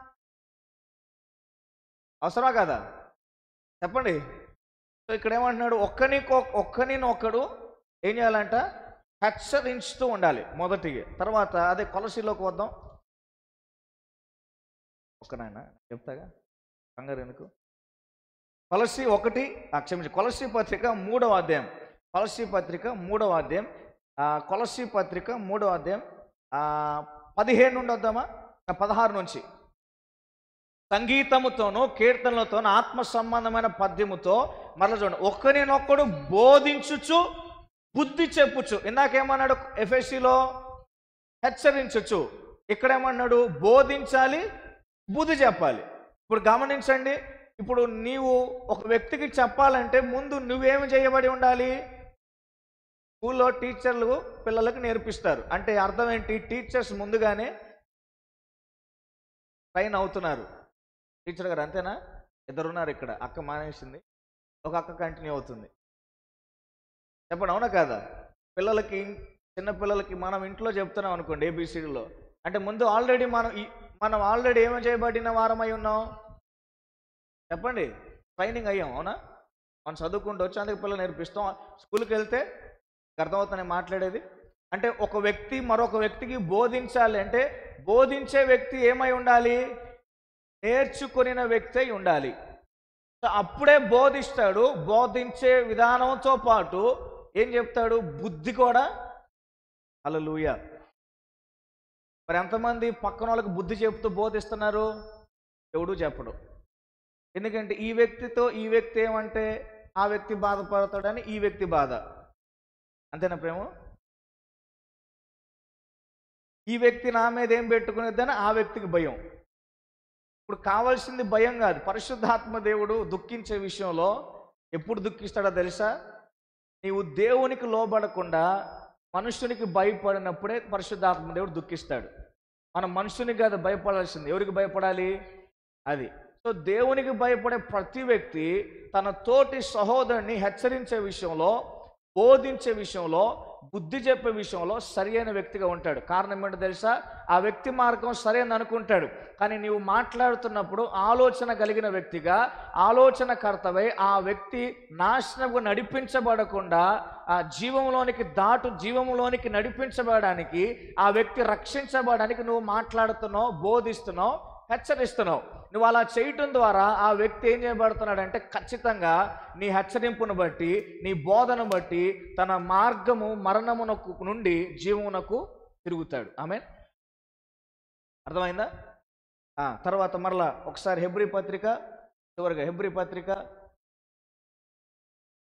అవసరమా కదా చెప్పండి సో ఇక్కడ ఏమంటున్నాడు ఒక్కనికి ఒక్కనిని ఒక్కడు ఏం చేయాలంట హెచ్చరించుతూ ఉండాలి మొదటిగా తర్వాత అదే కొలసీలోకి వద్దాం ఒక్క నాయన చెప్తాగా కంగారు ఎందుకు కొలసి ఒకటి ఆ, క్షమించి కొలసి పత్రిక మూడవ అధ్యాయం కొలసి పత్రిక మూడవ అధ్యాయం ఆ, కొలసి పత్రిక మూడవ అధ్యాయం ఆ, పదిహేను నుండి వద్దామా ఆ, పదహారు నుంచి సంగీతముతోనూ కీర్తనలతోనూ ఆత్మ సంబంధమైన పద్యముతో మరలా చూడండి ఒక్కరినొక్కడు బోధించుచు బుద్ధి చెప్పుచు ఇందాకేమన్నాడు ఎఫ్ఎస్సిలో హెచ్చరించచ్చు ఇక్కడేమన్నాడు బోధించాలి బుద్ధి చెప్పాలి ఇప్పుడు గమనించండి ఇప్పుడు నీవు ఒక వ్యక్తికి చెప్పాలంటే ముందు నువ్వేమి చేయబడి ఉండాలి స్కూల్లో టీచర్లు పిల్లలకు నేర్పిస్తారు అంటే అర్థం ఏంటి టీచర్స్ ముందుగానే ట్రైన్ అవుతున్నారు టీచర్ గారు అంతేనా ఇద్దరు ఉన్నారు ఇక్కడ అక్క మానేసింది ఒక అక్క కంటిన్యూ అవుతుంది చెప్పండి అవునా కాదా పిల్లలకి చిన్న పిల్లలకి మనం ఇంట్లో చెప్తున్నాం అనుకోండి ఏబిసిడిలో అంటే ముందు ఆల్రెడీ మనం ఈ- మనం ఆల్రెడీ ఏమి చేయబడిన వారమై ఉన్నాం చెప్పండి ట్రైనింగ్ అయ్యాం అవునా మనం చదువుకుంటూ వచ్చి అందుకు పిల్లలు నేర్పిస్తాం స్కూల్కి వెళ్తే అర్థమవుతానే మాట్లాడేది అంటే ఒక వ్యక్తి మరొక వ్యక్తికి బోధించాలి అంటే బోధించే వ్యక్తి ఏమై ఉండాలి నేర్చుకొనిన వ్యక్తి అయి ఉండాలి సో అప్పుడే బోధిస్తాడు బోధించే విధానంతో పాటు ఏం చెప్తాడు బుద్ధి కూడా అలలుయ మరి ఎంతమంది పక్కన వాళ్ళకి బుద్ధి చెప్తూ బోధిస్తున్నారు ఎవడు చెప్పడు ఎందుకంటే ఈ వ్యక్తితో ఈ వ్యక్తి ఏమంటే ఆ వ్యక్తి బాధపడతాడని ఈ వ్యక్తి బాధ అంతేనా ప్రేమ ఈ వ్యక్తి నా మీద ఏం పెట్టుకునేదని ఆ వ్యక్తికి భయం ఇప్పుడు కావాల్సింది భయం కాదు పరిశుద్ధాత్మ దేవుడు దుఃఖించే విషయంలో ఎప్పుడు దుఃఖిస్తాడో తెలుసా నీవు దేవునికి లోబడకుండా మనుషునికి భయపడినప్పుడే పరిశుద్ధాత్మ దేవుడు దుఃఖిస్తాడు మనం మనుషునికి కాదు భయపడాల్సింది ఎవరికి భయపడాలి అది సో దేవునికి భయపడే ప్రతి వ్యక్తి తన తోటి సహోదరుని హెచ్చరించే విషయంలో బోధించే విషయంలో బుద్ధి చెప్పే విషయంలో సరియైన వ్యక్తిగా ఉంటాడు కారణం ఏంటో తెలుసా ఆ వ్యక్తి మార్గం సరైన అనుకుంటాడు కానీ నీవు మాట్లాడుతున్నప్పుడు ఆలోచన కలిగిన వ్యక్తిగా ఆలోచన కర్తవై ఆ వ్యక్తి నాశనకు నడిపించబడకుండా ఆ జీవంలోనికి దాటు జీవంలోనికి నడిపించబడడానికి ఆ వ్యక్తి రక్షించబడడానికి నువ్వు మాట్లాడుతున్నావు బోధిస్తున్నావు హెచ్చరిస్తున్నావు నువ్వు అలా చేయటం ద్వారా ఆ వ్యక్తి ఏం చేయబడుతున్నాడంటే ఖచ్చితంగా నీ హెచ్చరింపును బట్టి నీ బోధను బట్టి తన మార్గము మరణమునకు నుండి జీవమునకు తిరుగుతాడు ఆమె అర్థమైందా ఆ, తర్వాత మరలా ఒకసారి హెబ్రి పత్రిక చివరిగా హెబ్రి పత్రిక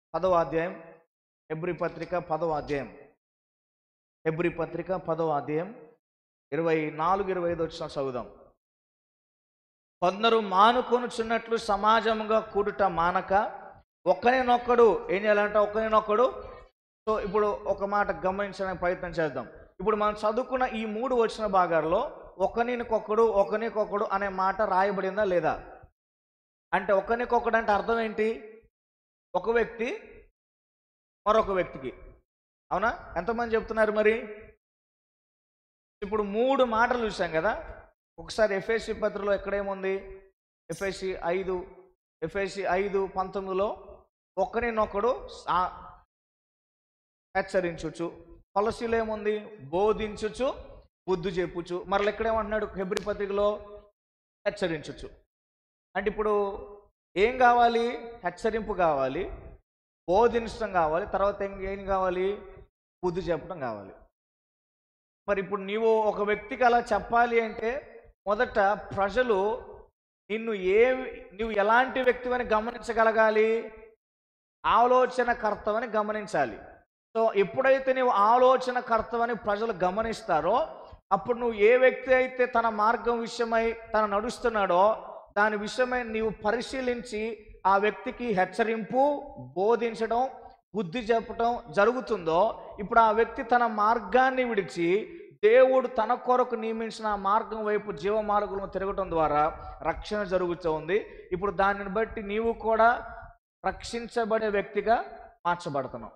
పదవ అధ్యాయం ఎబ్రి పత్రిక పదవ అధ్యాయం ఎబ్రి పత్రిక పదవ అధ్యాయం ఇరవై నాలుగు ఇరవై ఐదు వచ్చిన చదువుదాం కొందరు మానుకొనుచున్నట్లు సమాజముగా కూడుట మానక ఒక్కరినొక్కడు ఏం చేయాలంటే ఒక్కరినొక్కడు సో ఇప్పుడు ఒక మాట గమనించడానికి ప్రయత్నం చేద్దాం ఇప్పుడు మనం చదువుకున్న ఈ మూడు వచ్చిన భాగాల్లో ఒకరినికొకడు ఒకరికొకడు అనే మాట రాయబడిందా లేదా అంటే ఒకరికొకడు అంటే అర్థం ఏంటి ఒక వ్యక్తి మరొక వ్యక్తికి అవునా ఎంతమంది చెప్తున్నారు మరి ఇప్పుడు మూడు మాటలు చూసాం కదా ఒకసారి ఎఫ్ఎస్సి పత్రికలో ఎక్కడేముంది ఎఫ్ఎస్సి ఐదు ఎఫ్ఎస్సి ఐదు పంతొమ్మిదిలో ఒకరినొకడు సా- హెచ్చరించుచు కొలసీలో ఏముంది బోధించుచు బుద్ధి చెప్పుచు మరల ఎక్కడేమంటున్నాడు హెబ్రి పత్రికలో హెచ్చరించుచు అంటే ఇప్పుడు ఏం కావాలి హెచ్చరింపు కావాలి బోధించడం కావాలి తర్వాత ఏం ఏం కావాలి బుద్ధి చెప్పడం కావాలి మరి ఇప్పుడు నీవు ఒక వ్యక్తికి అలా చెప్పాలి అంటే మొదట ప్రజలు నిన్ను ఏ నువ్వు ఎలాంటి వ్యక్తివని గమనించగలగాలి ఆలోచన కర్తవని గమనించాలి సో ఎప్పుడైతే నీవు ఆలోచన కర్తవని ప్రజలు గమనిస్తారో అప్పుడు నువ్వు ఏ వ్యక్తి అయితే తన మార్గం విషయమై తన నడుస్తున్నాడో దాని విషయమై నీవు పరిశీలించి ఆ వ్యక్తికి హెచ్చరింపు బోధించడం బుద్ధి చెప్పడం జరుగుతుందో ఇప్పుడు ఆ వ్యక్తి తన మార్గాన్ని విడిచి దేవుడు తన కొరకు నియమించిన ఆ మార్గం వైపు జీవ మార్గంలో తిరగటం ద్వారా రక్షణ జరుగుతూ ఉంది ఇప్పుడు దానిని బట్టి నీవు కూడా రక్షించబడే వ్యక్తిగా మార్చబడుతున్నావు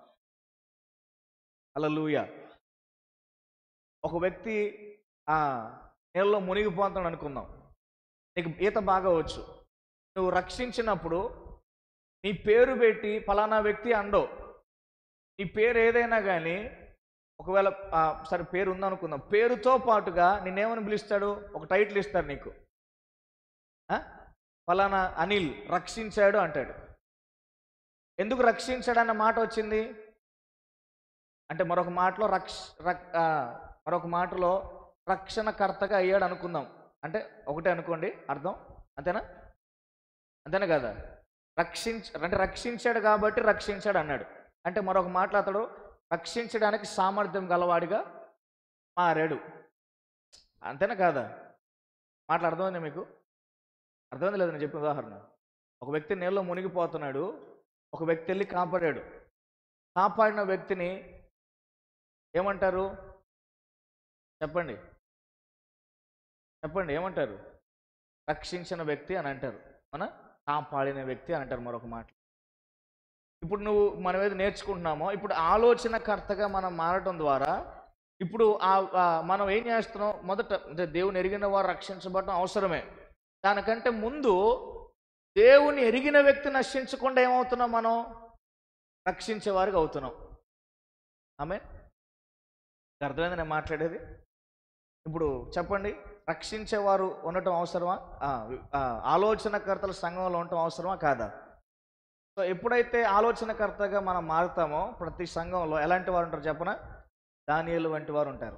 అలలుయ ఒక వ్యక్తి ఆ నీళ్ళలో మునిగిపోతాడు అనుకుందాం నీకు ఈత బాగా వచ్చు నువ్వు రక్షించినప్పుడు నీ పేరు పెట్టి ఫలానా వ్యక్తి అండో నీ పేరు ఏదైనా కానీ ఒకవేళ ఆ, సరే పేరు ఉందనుకుందాం పేరుతో పాటుగా నిన్నేమని పిలుస్తాడు ఒక టైటిల్ ఇస్తాడు నీకు ఆ? ఫలానా అనిల్ రక్షించాడు అంటాడు ఎందుకు రక్షించాడు అన్న మాట వచ్చింది అంటే మరొక మాటలో రక్ష రక్- ఆ, మరొక మాటలో రక్షణకర్తగా అయ్యాడు అనుకుందాం అంటే ఒకటే అనుకోండి అర్థం అంతేనా అంతేనా కదా రక్షించ అంటే రక్షించాడు కాబట్టి రక్షించాడు అన్నాడు అంటే మరొక మాటలో అతడు రక్షించడానికి సామర్థ్యం గలవాడిగా మారాడు అంతేనా కాదా మాటలు అర్థమైంది మీకు అర్థమైంది లేదు నేను చెప్పిన ఉదాహరణ ఒక వ్యక్తి నీళ్ళలో మునిగిపోతున్నాడు ఒక వ్యక్తి వెళ్ళి కాపాడాడు కాపాడిన వ్యక్తిని ఏమంటారు చెప్పండి చెప్పండి ఏమంటారు రక్షించిన వ్యక్తి అని అంటారు మన కాపాడిన వ్యక్తి అని అంటారు మరొక మాట ఇప్పుడు నువ్వు మనం ఏది నేర్చుకుంటున్నామో ఇప్పుడు ఆలోచనకర్తగా మనం మారటం ద్వారా ఇప్పుడు ఆ ఆ మనం ఏం చేస్తున్నాం మొదట అంటే దేవుని ఎరిగిన వారు రక్షించబడటం అవసరమే దానికంటే ముందు దేవుని ఎరిగిన వ్యక్తి నశించకుండా ఏమవుతున్నాం మనం రక్షించేవారికి అవుతున్నాం ఆమె అర్థమైంది నేను మాట్లాడేది ఇప్పుడు చెప్పండి రక్షించేవారు ఉండటం అవసరమా ఆ, ఆ, ఆలోచనకర్తల సంఘంలో ఉండటం అవసరమా కాదా సో ఎప్పుడైతే ఆలోచనకర్తగా మనం మారుతామో ప్రతి సంఘంలో ఎలాంటి వారు ఉంటారు చెప్పన దానియలు వంటి వారు ఉంటారు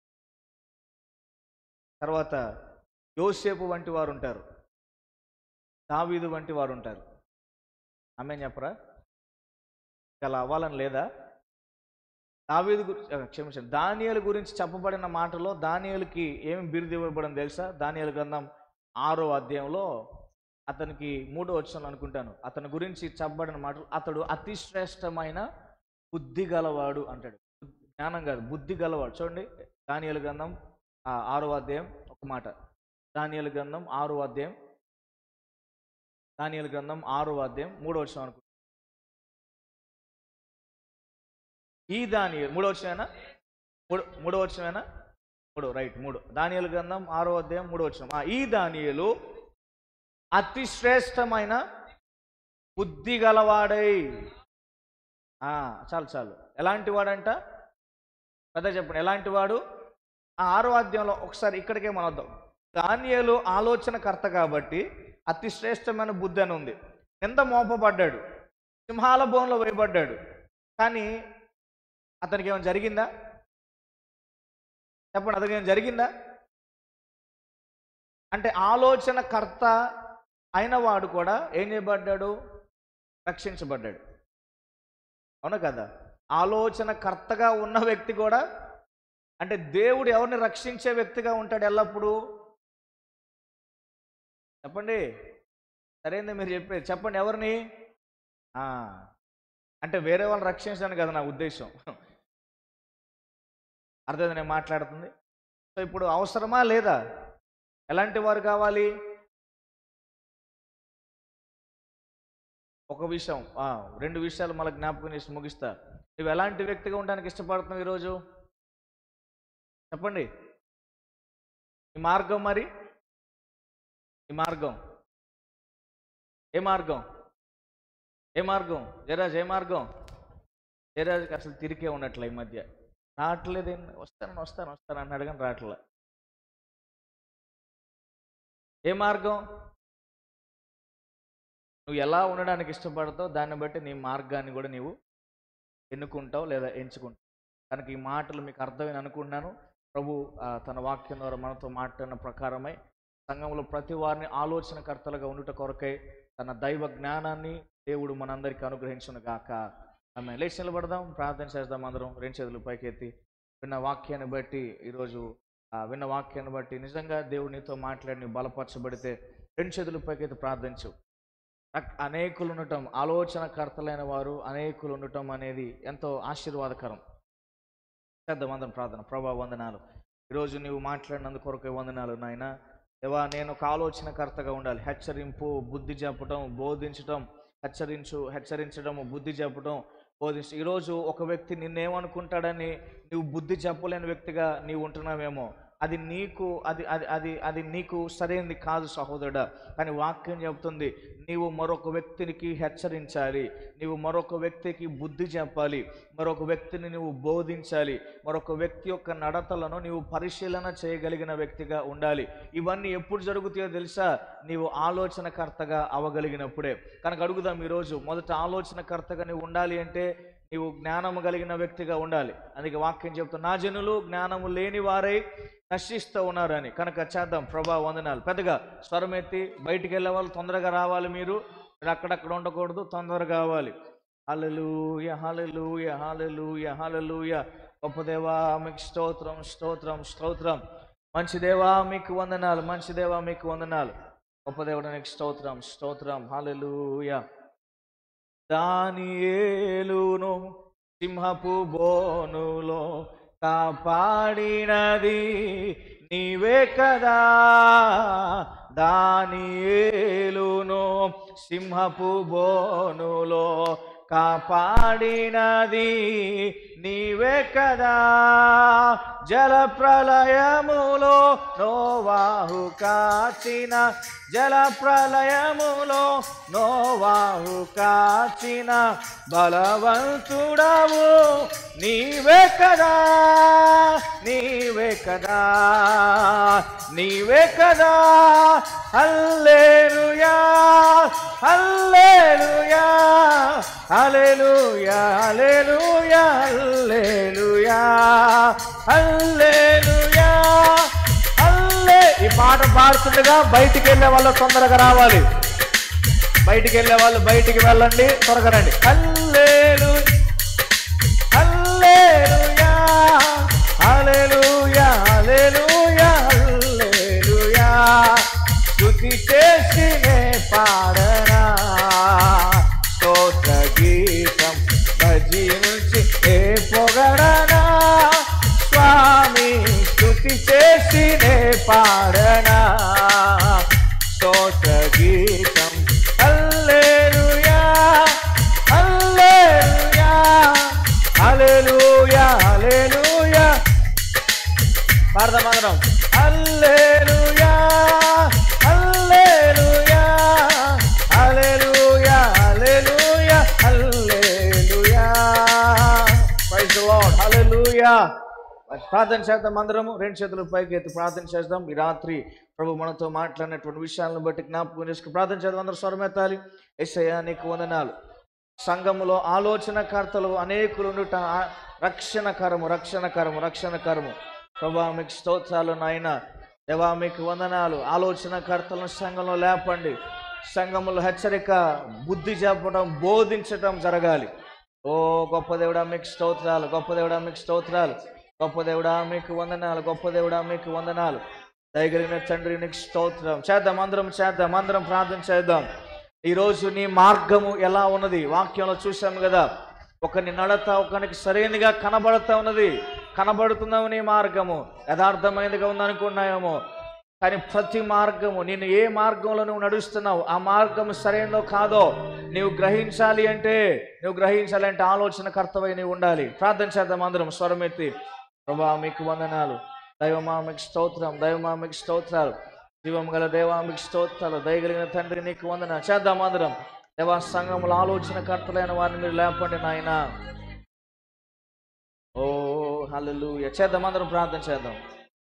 తర్వాత యోసేపు వంటి వారు ఉంటారు దావీదు వంటి వారు ఉంటారు ఆమె చెప్పరా అలా అవ్వాలని లేదా దావీదు గురి ఆ, క్షమించండి దానియలు గురించి చెప్పబడిన మాటలో దానియలకి ఏమి బిరుదు ఇవ్వబడింది తెలుసా దానియలు గ్రంథం ఆరో అధ్యాయంలో అతనికి మూడో వచ్చాను అనుకుంటాను అతని గురించి చెప్పబడిన మాటలు అతడు అతి శ్రేష్టమైన బుద్ధి గలవాడు అంటాడు జ్ఞానం కాదు బుద్ధి గలవాడు చూడండి దానియలు గ్రంథం ఆ, ఆరో అధ్యాయం ఒక మాట దానియలు గ్రంథం ఆరో అధ్యాయం దానియలు గ్రంథం ఆరో అధ్యాయం మూడో వచ్చాం అనుకుంటా ఈ దానియలు మూడో వచ్చిన మూడు మూడో వచ్చిన మూడు రైట్ మూడు దానియలు గ్రంథం ఆరో అధ్యాయం మూడో వచ్చిన ఈ దానియలు అతి శ్రేష్టమైన బుద్ధి గలవాడై ఆ, చాలు చాలు ఎలాంటి వాడంట పెద్ద చెప్పండి ఎలాంటి వాడు ఆ ఆరో అధ్యాయంలో ఒకసారి ఇక్కడికే మనం వద్దాం దానియలు ఆలోచనకర్త కాబట్టి అతి శ్రేష్టమైన బుద్ధి అని ఉంది నింద మోపబడ్డాడు సింహాల బోన్లో వేయబడ్డాడు కానీ అతనికి ఏమైనా జరిగిందా చెప్పండి అతనికి ఏమైనా జరిగిందా అంటే ఆలోచనకర్త అయిన వాడు కూడా ఏం చేయబడ్డాడు రక్షించబడ్డాడు అవునా కదా ఆలోచన కర్తగా ఉన్న వ్యక్తి కూడా అంటే దేవుడు ఎవరిని రక్షించే వ్యక్తిగా ఉంటాడు ఎల్లప్పుడూ చెప్పండి సరైంది మీరు చెప్పేది చెప్పండి ఎవరిని ఆ, అంటే వేరే వాళ్ళని రక్షించడానికి కదా నా ఉద్దేశం అర్థమైంది నేను మాట్లాడుతుంది సో ఇప్పుడు అవసరమా లేదా ఎలాంటి వారు కావాలి ఒక విషయం ఆ, రెండు విషయాలు మళ్ళీ జ్ఞాపకం చేసి ముగిస్తా నువ్వు ఎలాంటి వ్యక్తిగా ఉండడానికి ఇష్టపడుతున్నావు ఈరోజు చెప్పండి ఈ మార్గం మరి ఈ మార్గం ఏ మార్గం ఏ మార్గం జయరాజ్ ఏ మార్గం జయరాజ్కి అసలు తిరిగే ఉన్నట్లే ఈ మధ్య రావట్లేదు వస్తాను వస్తాను వస్తాను అన్నాడు కానీ రావట్లే ఏ మార్గం నువ్వు ఎలా ఉండడానికి ఇష్టపడతావు దాన్ని బట్టి నీ మార్గాన్ని కూడా నీవు ఎన్నుకుంటావు లేదా ఎంచుకుంటావు కనుక ఈ మాటలు మీకు అర్థమైన అనుకుంటున్నాను ప్రభు ఆ, తన వాక్యం ద్వారా మనతో మాట్లాడిన ప్రకారమై సంఘంలో ప్రతి వారిని ఆలోచనకర్తలుగా ఉండుట కొరకై తన దైవ జ్ఞానాన్ని దేవుడు మనందరికీ అనుగ్రహించును గాక ఆమె లేచి నిలబడదాం ప్రార్థన చేద్దాం అందరం రెండు చేతులు పైకెత్తి విన్న వాక్యాన్ని బట్టి ఈరోజు ఆ, విన్న వాక్యాన్ని బట్టి నిజంగా దేవుడు నీతో మాట్లాడి నీవు బలపరచబడితే రెండు చేతులు పైకెత్తి ప్రార్థించు అక్- అనేకులు ఉండటం ఆలోచనకర్తలైన వారు అనేకులు ఉండటం అనేది ఎంతో ఆశీర్వాదకరం చేద్దాం అందరం ప్రార్థన ప్రభా వందనాలు ఈరోజు నీవు మాట్లాడినందుకు కొరకే వందనాలు నాయన దేవా నేను ఒక ఆలోచనకర్తగా ఉండాలి హెచ్చరింపు బుద్ధి చెప్పటం బోధించటం హెచ్చరించు హెచ్చరించడం బుద్ధి చెప్పటం బోధించు ఈరోజు ఒక వ్యక్తి నిన్నేమనుకుంటాడని నీవు బుద్ధి చెప్పలేని వ్యక్తిగా నీవు ఉంటున్నావేమో అది నీకు అది అది అది అది నీకు సరైనది కాదు సహోదరుడా కానీ వాక్యం చెప్తుంది నీవు మరొక వ్యక్తికి హెచ్చరించాలి నీవు మరొక వ్యక్తికి బుద్ధి చెప్పాలి మరొక వ్యక్తిని నువ్వు బోధించాలి మరొక వ్యక్తి యొక్క నడతలను నీవు పరిశీలన చేయగలిగిన వ్యక్తిగా ఉండాలి ఇవన్నీ ఎప్పుడు జరుగుతాయో తెలుసా నీవు ఆలోచనకర్తగా అవగలిగినప్పుడే కనుక అడుగుదాం ఈరోజు మొదట ఆలోచనకర్తగా నీవు ఉండాలి అంటే నీవు జ్ఞానము కలిగిన వ్యక్తిగా ఉండాలి అందుకే వాక్యం చెప్తున్నా నా జనులు జ్ఞానము లేని వారై నశిస్తూ ఉన్నారని కనుక చేద్దాం ప్రభా వందనాలు పెద్దగా స్వరం ఎత్తి బయటికి వెళ్ళే వాళ్ళు తొందరగా రావాలి మీరు మీరు అక్కడక్కడ ఉండకూడదు తొందరగా కావాలి హల్లెలూయ హల్లెలూయ హల్లెలూయ హల్లెలూయ గొప్ప దేవా మీకు స్తోత్రం స్తోత్రం స్తోత్రం మంచి దేవా మీకు వందనాలు మంచి దేవా మీకు వందనాలు గొప్ప దేవుడు నీకు స్తోత్రం స్తోత్రం హల్లెలూయ దానియేలును సింహపు బోనులో కాపాడినది నీవే కదా దానియేలును సింహపు బోనులో కాపాడినది నీవే కదా జల ప్రళయములో నోవాహు కాచిన జల ప్రళయములో నోవాహు కాచిన బలవంతుడవు నీవే కదా నీవే కదా నీవే కదా హల్లేలుయా హల్లేలుయా హల్లెలూయా హల్లెలూయా హల్లెలూయా హల్లెలూయా హల్లే ఈ పాట పాడుతుండగా బయటికి వెళ్ళే వాళ్ళు తొందరగా రావాలి బయటికి వెళ్ళే వాళ్ళు బయటికి వెళ్ళండి త్వరగా రండి హల్లేలు హల్లేలుయా హల్లెలూయా హల్లెలూయా హల్లెలూయా స్తుతి చేసి నే పాడనా స్తోత్ర గీతం భజించి ఏ పొగడనా స్వామి స్తుతి చేసి నే పాడనా స్తోత్ర గీతం హల్లెలూయా హల్లెలూయా హల్లెలూయా హల్లెలూయా పాడదాం అందరం hallelujah hallelujah hallelujah hallelujah hallelujah praise the Lord hallelujah ప్రార్థన చేద్దాం అందరము రెండు చేతులు పైకి ఎత్తి ప్రార్థన చేద్దాం ఈ రాత్రి ప్రభు మనతో మాట్లాడినటువంటి విషయాలను బట్టి జ్ఞాపకం చేసుకుని ప్రార్థన చేద్దాం అందరూ స్వరమెత్తాలి ఎస్ఐయా నీకు వందనాలు సంఘములో ఆలోచనకర్తలు అనేకులు ఉండుట ఆ- రక్షణకరము రక్షణకరము రక్షణకరము ప్రభా మీకు స్తోత్రాలు నాయన దేవా మీకు వందనాలు ఆలోచనకర్తలను సంఘంలో లేపండి సంఘములో హెచ్చరిక బుద్ధి చెప్పడం బోధించటం జరగాలి ఓ గొప్ప దేవుడా మీకు స్తోత్రాలు గొప్ప దేవుడా మీకు స్తోత్రాలు గొప్ప దేవుడా మీకు వందనాలు గొప్ప దేవుడా మీకు వందనాలు దయగలిగిన తండ్రి నీకు స్తోత్రం చేద్దాం అందరం చేద్దాం అందరం ప్రార్థన చేద్దాం ఈరోజు నీ మార్గము ఎలా ఉన్నది వాక్యంలో చూసాం కదా ఒకని నడత ఒకనికి సరైనగా కనబడుతా ఉన్నది కనబడుతున్నావు నీ మార్గము యథార్థమైనదిగా ఉందనుకున్నాయేమో కానీ ప్రతి మార్గము నేను ఏ మార్గంలో నువ్వు నడుస్తున్నావు ఆ మార్గం సరైనదో కాదో నీవు గ్రహించాలి అంటే నువ్వు గ్రహించాలి అంటే ఆలోచన కర్తవై నీవు ఉండాలి ప్రార్థన చేద్దాం అందరం స్వరమెత్తి ప్రభా మీకు వందనాలు దైవమా మీకు స్తోత్రం దైవమా మీకు స్తోత్రాలు జీవం గల దేవా మీకు స్తోత్రాలు దయగలిగిన తండ్రి నీకు వందన చేద్దాం అందరం దేవా సంఘముల ఆలోచన కర్తలైన వారిని మీరు లేపండి నాయన ఓ హల్లు చేద్దాం అందరం ప్రార్థన చేద్దాం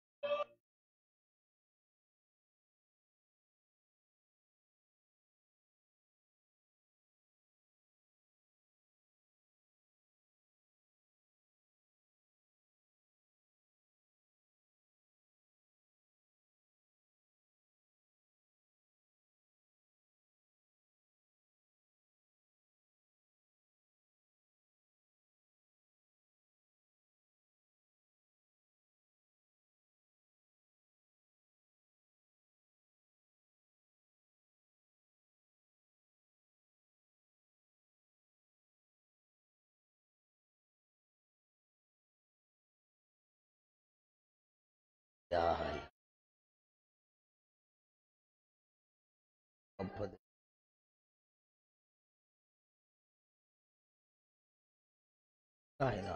యాహ్. గొప్పది ఆయన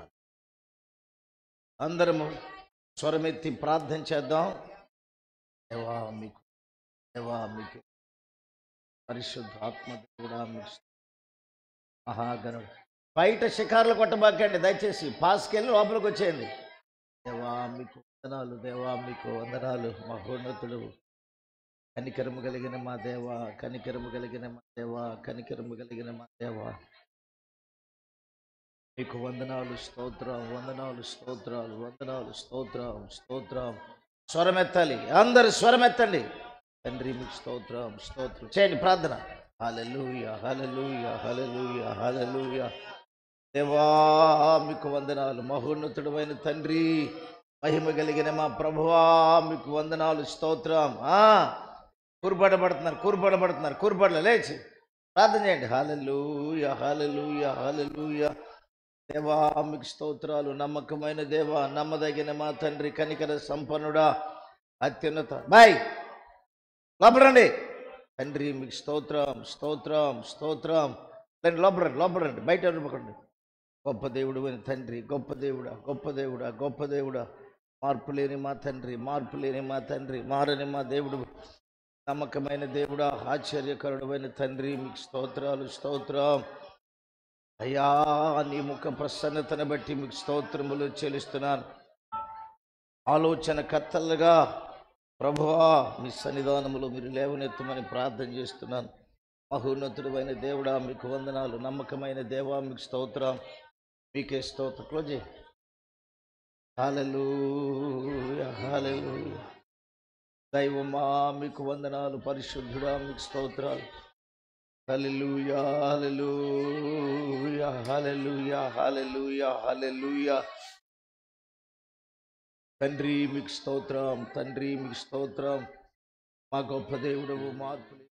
అందరము స్వరమెత్తి ప్రార్థన చేద్దాం దేవా మీకు దేవా మీకు పరిశుద్ధ ఆత్మ కూడా మీకు మహాగణుడు బయట షికారులు కొట్టబాకండి దయచేసి పాస్కెళ్ళి లోపలికి వచ్చేయండి దేవా మీకు వందనాలు దేవా మీకు వందనాలు మహోన్నతుడు కనికరము కలిగిన మా దేవ కనికరము కలిగిన మా దేవ కనికరము కలిగిన మా దేవ మీకు వందనాలు స్తోత్రం వందనాలు స్తోత్రాలు వందనాలు స్తోత్రం స్తోత్రం స్వరమెత్తాలి అందరు స్వరమెత్తండి తండ్రి మీకు స్తోత్రం స్తోత్రం చేయండి ప్రార్థన హల్లెలూయ హల్లెలూయ హల్లెలూయ హల్లెలూయ దేవా మీకు వందనాలు మహోన్నతుడమైన తండ్రి మహిమ కలిగిన మా ప్రభువా మీకు వందనాలు స్తోత్రం ఆ కూర్పడబడుతున్నారు కూర్పడబడుతున్నారు కూర్పడలే లేచి ప్రార్థన చేయండి హాలెలూయ హాలెలూయ హాలెలూయ దేవా మీకు స్తోత్రాలు నమ్మకమైన దేవా నమ్మదగిన మా తండ్రి కనికర సంపన్నుడా అత్యున్నత బాయ్ లోపలండి తండ్రి మీకు స్తోత్రం స్తోత్రం స్తోత్రం రండి లోపలండి లోపలండి బయట ఇవ్వకండి గొప్ప దేవుడు అయిన తండ్రి గొప్ప దేవుడా గొప్ప దేవుడా గొప్ప దేవుడా మార్పు లేని మా తండ్రి మార్పు లేని మా తండ్రి మారని మా దేవుడు నమ్మకమైన దేవుడా ఆశ్చర్యకరుడమైన తండ్రి మీకు స్తోత్రాలు స్తోత్రం అయ్యా నీ ముఖ ప్రసన్నతను బట్టి మీకు స్తోత్రములు చెల్లిస్తున్నాను ఆలోచన కర్తలుగా ప్రభువా మీ సన్నిధానములో మీరు లేవనెత్తమని ప్రార్థన చేస్తున్నాను మహోన్నతుడైన దేవుడా మీకు వందనాలు నమ్మకమైన దేవా మీకు స్తోత్రం మీకే స్తోత్ర క్లోజ్ హాలూయ హాలూయ దైవమా మీకు వందనాలు పరిశుద్ధుడా మీకు స్తోత్రాలు హల్లెలూయా హల్లెలూయా హల్లెలూయా హల్లెలూయా హల్లెలూయా తండ్రి మీకు స్తోత్రం తండ్రి మీకు స్తోత్రం మా గొప్ప దేవుడవు మార్పు